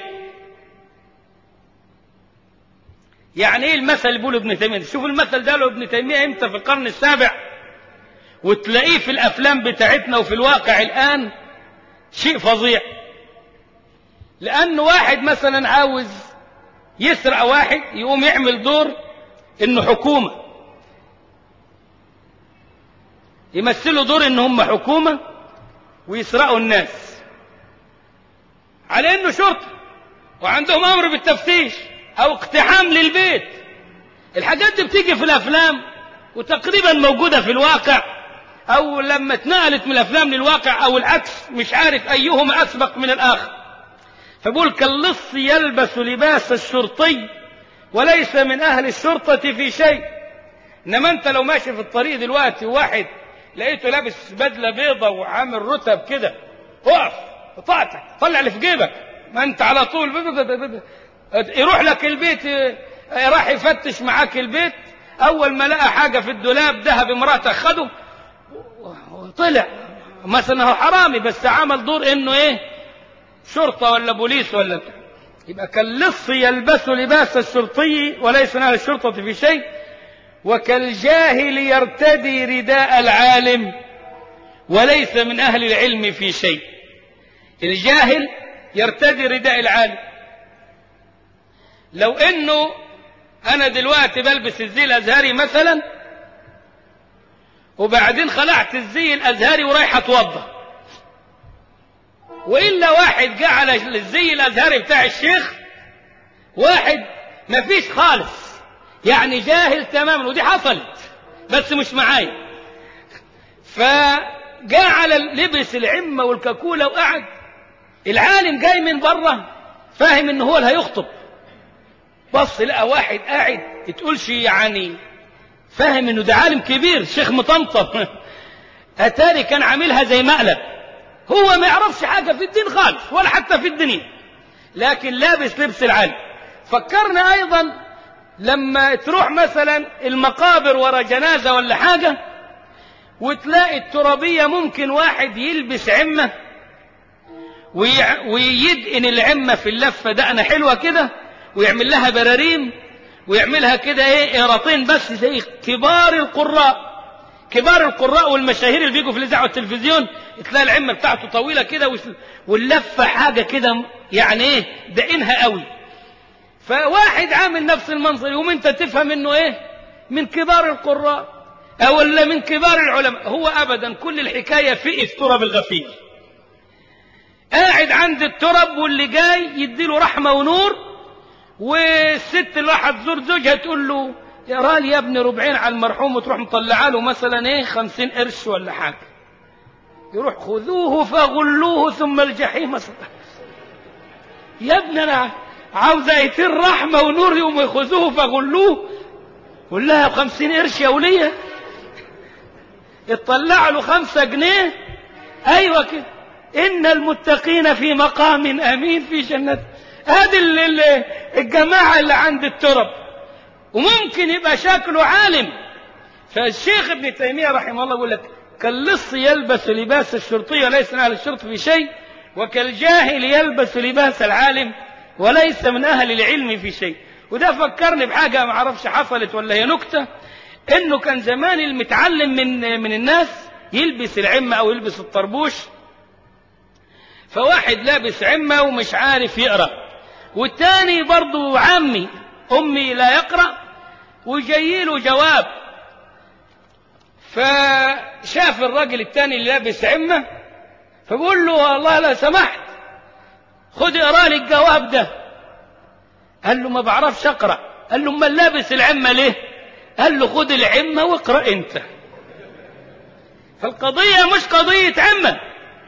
يعني ايه المثل اللي بيقوله ابن تيمية شوف المثل ده له ابن تيمية امتى في القرن السابع وتلاقيه في الافلام بتاعتنا وفي الواقع الان شيء فظيع لأن واحد مثلا عاوز يسرق واحد يقوم يعمل دور انه حكومة يمثلوا دور ان هم حكومة ويسرقوا الناس على انه شرطة وعندهم امر بالتفتيش او اقتحام للبيت الحاجات دي بتيجي في الافلام وتقريبا موجودة في الواقع او لما اتنقلت من الافلام للواقع او العكس مش عارف ايهما اسبق من الاخر فبقول كاللص يلبس لباس الشرطي وليس من اهل الشرطة في شيء انما انت لو ماشي في الطريق دلوقتي واحد لقيته لابس بدلة بيضة وعامل رتب كده اقف قطعتك طلع اللي في جيبك ما انت على طول يروح لك البيت راح يفتش معاك البيت اول ما لقى حاجة في الدولاب ذهب امرأتك خده طلع مثلا هو حرامي بس عمل دور انه ايه شرطة ولا بوليس ولا يبقى كاللص يلبس لباس الشرطي وليس من اهل الشرطة في شيء وكالجاهل يرتدي رداء العالم وليس من اهل العلم في شيء الجاهل يرتدي رداء العالم لو انه انا دلوقتي بلبس الزي الازهري مثلا وبعدين خلعت الزي الازهري ورايح اتوضا وإلا واحد جعل الزي الأزهري بتاع الشيخ واحد مفيش خالص يعني جاهل تماما ودي حصلت بس مش معايا فجعل لبس العمة والكاكولة وقعد العالم جاي من بره فاهم ان هو اللي هيخطب بص لقى واحد قاعد تقولش يعني فاهم انه ده عالم كبير شيخ مطمطم اتاري كان عاملها زي مقلب هو ما يعرفش حاجه في الدين خالص ولا حتى في الدنيا لكن لابس لبس العالم فكرنا ايضا لما تروح مثلا المقابر ورا جنازه ولا حاجه وتلاقي الترابيه ممكن واحد يلبس عمه ويدقن العمه في اللفه دقنه حلوه كده ويعمل لها براريم ويعملها كده ايه قراطين بس زي كبار القراء كبار القراء والمشاهير اللي بيجوا في الاذاعه والتلفزيون تلاقي العمه بتاعته طويله كده واللفه حاجه كده يعني ايه دقنها قوي فواحد عامل نفس المنظر يقوم انت تفهم انه ايه من كبار القراء او ولا من كبار العلماء هو ابدا كل الحكايه في تراب الغفير قاعد عند التراب واللي جاي يديله رحمه ونور والست اللي راحت تزور زوجها تقول له يا رالي يا ابني ربعين على المرحوم وتروح مطلعه له مثلا ايه خمسين قرش ولا حاجه يروح خذوه فغلوه ثم الجحيم مثلا يا ابني انا عاوز ايتين رحمه ونور يوم يخذوه فغلوه قول لها بخمسين قرش يا وليه يطلع له خمسة جنيه ايوه كده ان المتقين في مقام امين في جنة هذه الجماعة اللي عند الترب وممكن يبقى شكله عالم فالشيخ ابن تيمية رحمه الله يقول لك كاللص يلبس لباس الشرطي وليس من أهل الشرط في شيء وكالجاهل يلبس لباس العالم وليس من أهل العلم في شيء وده فكرني بحاجة ما اعرفش حصلت ولا هي نكتة انه كان زمان المتعلم من من الناس يلبس العمة او يلبس الطربوش فواحد لابس عمة ومش عارف يقرأ والتاني برضه عمي أمي لا يقرأ وجاي له جواب فشاف الراجل التاني اللي لابس عمة فبقول له والله لا سمحت خد اقرا لي الجواب ده قال له ما بعرفش اقرا قال له امال لابس العمه ليه قال له خد العمه واقرا انت فالقضيه مش قضيه عمه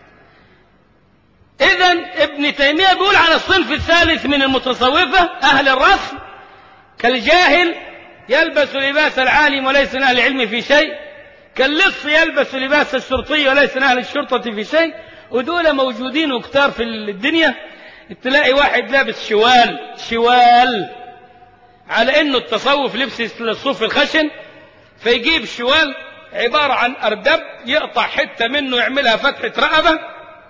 اذا ابن تيميه بيقول على الصنف الثالث من المتصوفه اهل الرسم كالجاهل يلبس لباس العالم وليس من اهل العلم في شيء كاللص يلبس لباس الشرطي وليس من اهل الشرطه في شيء ودول موجودين وكتار في الدنيا تلاقي واحد لابس شوال شوال على انه التصوف لبس الصوف الخشن فيجيب شوال عبارة عن أردب يقطع حتة منه يعملها فتحة رقبة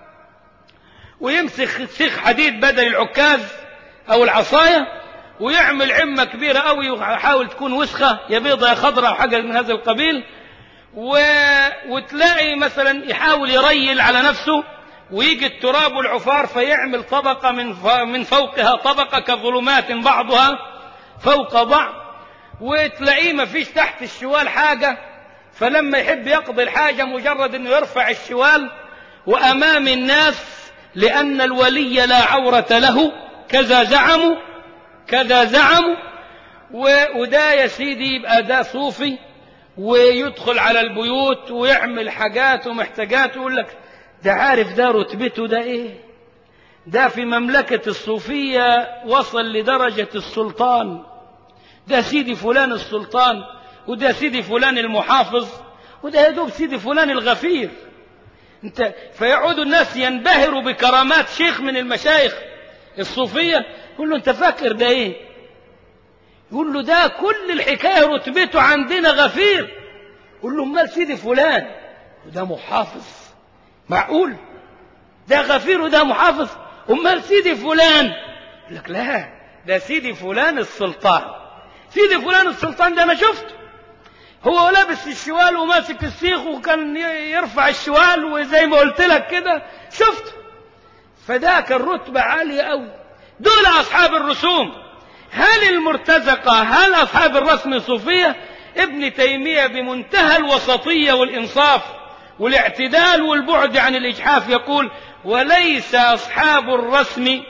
ويمسك سيخ حديد بدل العكاز أو العصاية ويعمل عمة كبيرة أوي ويحاول تكون وسخة يا بيضة يا خضراء أو حاجة من هذا القبيل و... وتلاقي مثلا يحاول يريل على نفسه ويجي التراب والعفار فيعمل طبقة من ف... من فوقها طبقة كظلمات بعضها فوق بعض وتلاقيه ما فيش تحت الشوال حاجة فلما يحب يقضي الحاجة مجرد انه يرفع الشوال وامام الناس لان الولي لا عورة له كذا زعموا كذا زعموا و... وده يا سيدي يبقى ده صوفي ويدخل على البيوت ويعمل حاجات ومحتاجات ويقول لك ده عارف ده رتبته ده ايه ده في مملكة الصوفية وصل لدرجة السلطان ده سيدي فلان السلطان وده سيدي فلان المحافظ وده يا دوب سيدي فلان الغفير انت فيعود الناس ينبهروا بكرامات شيخ من المشايخ الصوفية يقول له انت فاكر ده ايه يقول له ده كل الحكاية رتبته عندنا غفير يقول له امال سيدي فلان وده محافظ معقول ده غفير وده محافظ امال سيدي فلان يقول لك لا ده سيدي فلان السلطان سيدي فلان السلطان ده انا شفته هو لابس الشوال وماسك السيخ وكان يرفع الشوال وزي ما قلت لك كده شفته فذاك الرتبة عالية قوي دول أصحاب الرسوم هل المرتزقة هل أصحاب الرسم صوفية ابن تيمية بمنتهى الوسطية والإنصاف والاعتدال والبعد عن الإجحاف يقول وليس أصحاب الرسم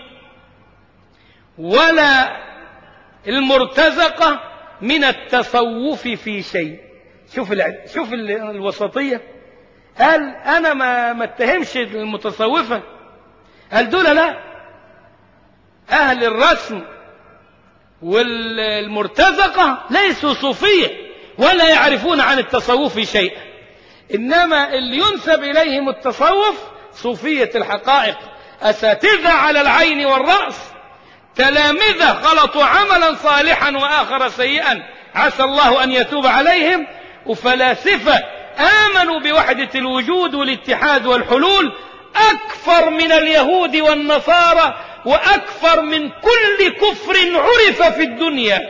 ولا المرتزقة من التصوف في شيء شوف شوف الوسطية قال أنا ما ما اتهمش المتصوفة قال دول لا أهل الرسم والمرتزقة ليسوا صوفية ولا يعرفون عن التصوف شيئا إنما اللي ينسب إليهم التصوف صوفية الحقائق أساتذة على العين والرأس تلامذة خلطوا عملا صالحا وآخر سيئا عسى الله أن يتوب عليهم وفلاسفة آمنوا بوحدة الوجود والاتحاد والحلول أكثر من اليهود والنصارى وأكثر من كل كفر عرف في الدنيا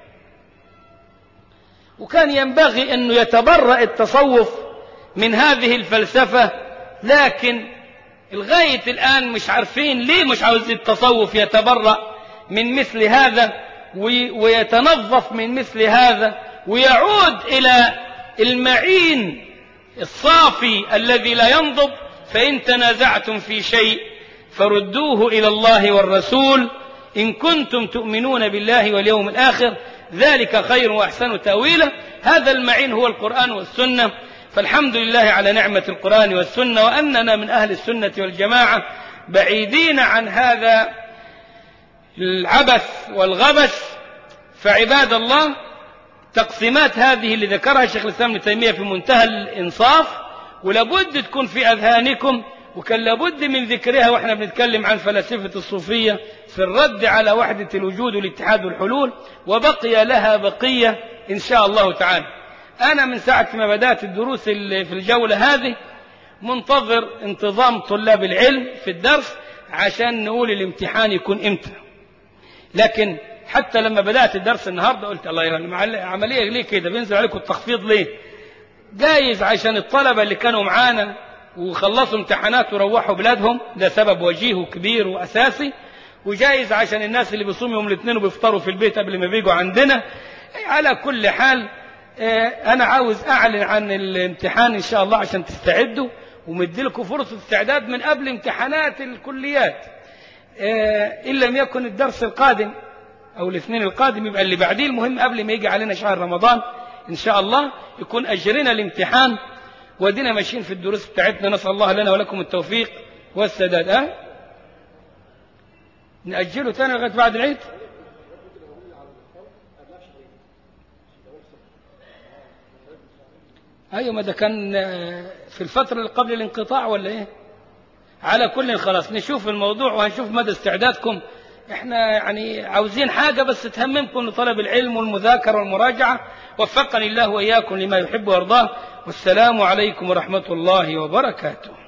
وكان ينبغي أنه يتبرأ التصوف من هذه الفلسفة لكن لغاية الآن مش عارفين ليه مش عاوز التصوف يتبرأ من مثل هذا ويتنظف من مثل هذا ويعود إلى المعين الصافي الذي لا ينضب فإن تنازعتم في شيء فردوه إلى الله والرسول إن كنتم تؤمنون بالله واليوم الآخر ذلك خير وأحسن تأويلا هذا المعين هو القرآن والسنة فالحمد لله على نعمة القرآن والسنة وأننا من أهل السنة والجماعة بعيدين عن هذا العبث والغبث فعباد الله تقسيمات هذه اللي ذكرها شيخ الإسلام ابن تيمية في منتهى الإنصاف ولابد تكون في أذهانكم وكان لابد من ذكرها واحنا بنتكلم عن فلاسفة الصوفية في الرد على وحدة الوجود والاتحاد والحلول وبقي لها بقية إن شاء الله تعالى أنا من ساعة ما بدأت الدروس في الجولة هذه منتظر انتظام طلاب العلم في الدرس عشان نقول الامتحان يكون امتى لكن حتى لما بدأت الدرس النهاردة قلت الله يرحم عملية ليه كده بينزل عليكم التخفيض ليه جايز عشان الطلبة اللي كانوا معانا وخلصوا امتحانات وروحوا بلادهم ده سبب وجيه وكبير وأساسي وجايز عشان الناس اللي بيصوموا يوم الاثنين وبيفطروا في البيت قبل ما بيجوا عندنا على كل حال أنا عاوز أعلن عن الامتحان إن شاء الله عشان تستعدوا ومديلكم فرصة استعداد من قبل امتحانات الكليات إن لم يكن الدرس القادم أو الاثنين القادم يبقى اللي بعديه المهم قبل ما يجي علينا شهر رمضان إن شاء الله يكون أجرنا الامتحان ودينا ماشيين في الدروس بتاعتنا نسأل الله لنا ولكم التوفيق والسداد أه؟ نأجله تاني لغاية بعد العيد أيوة ما ده كان في الفترة اللي قبل الانقطاع ولا إيه على كل خلاص نشوف الموضوع وهنشوف مدى استعدادكم احنا يعني عاوزين حاجة بس تهممكم لطلب العلم والمذاكرة والمراجعة وفقني الله وإياكم لما يحب ويرضاه والسلام عليكم ورحمة الله وبركاته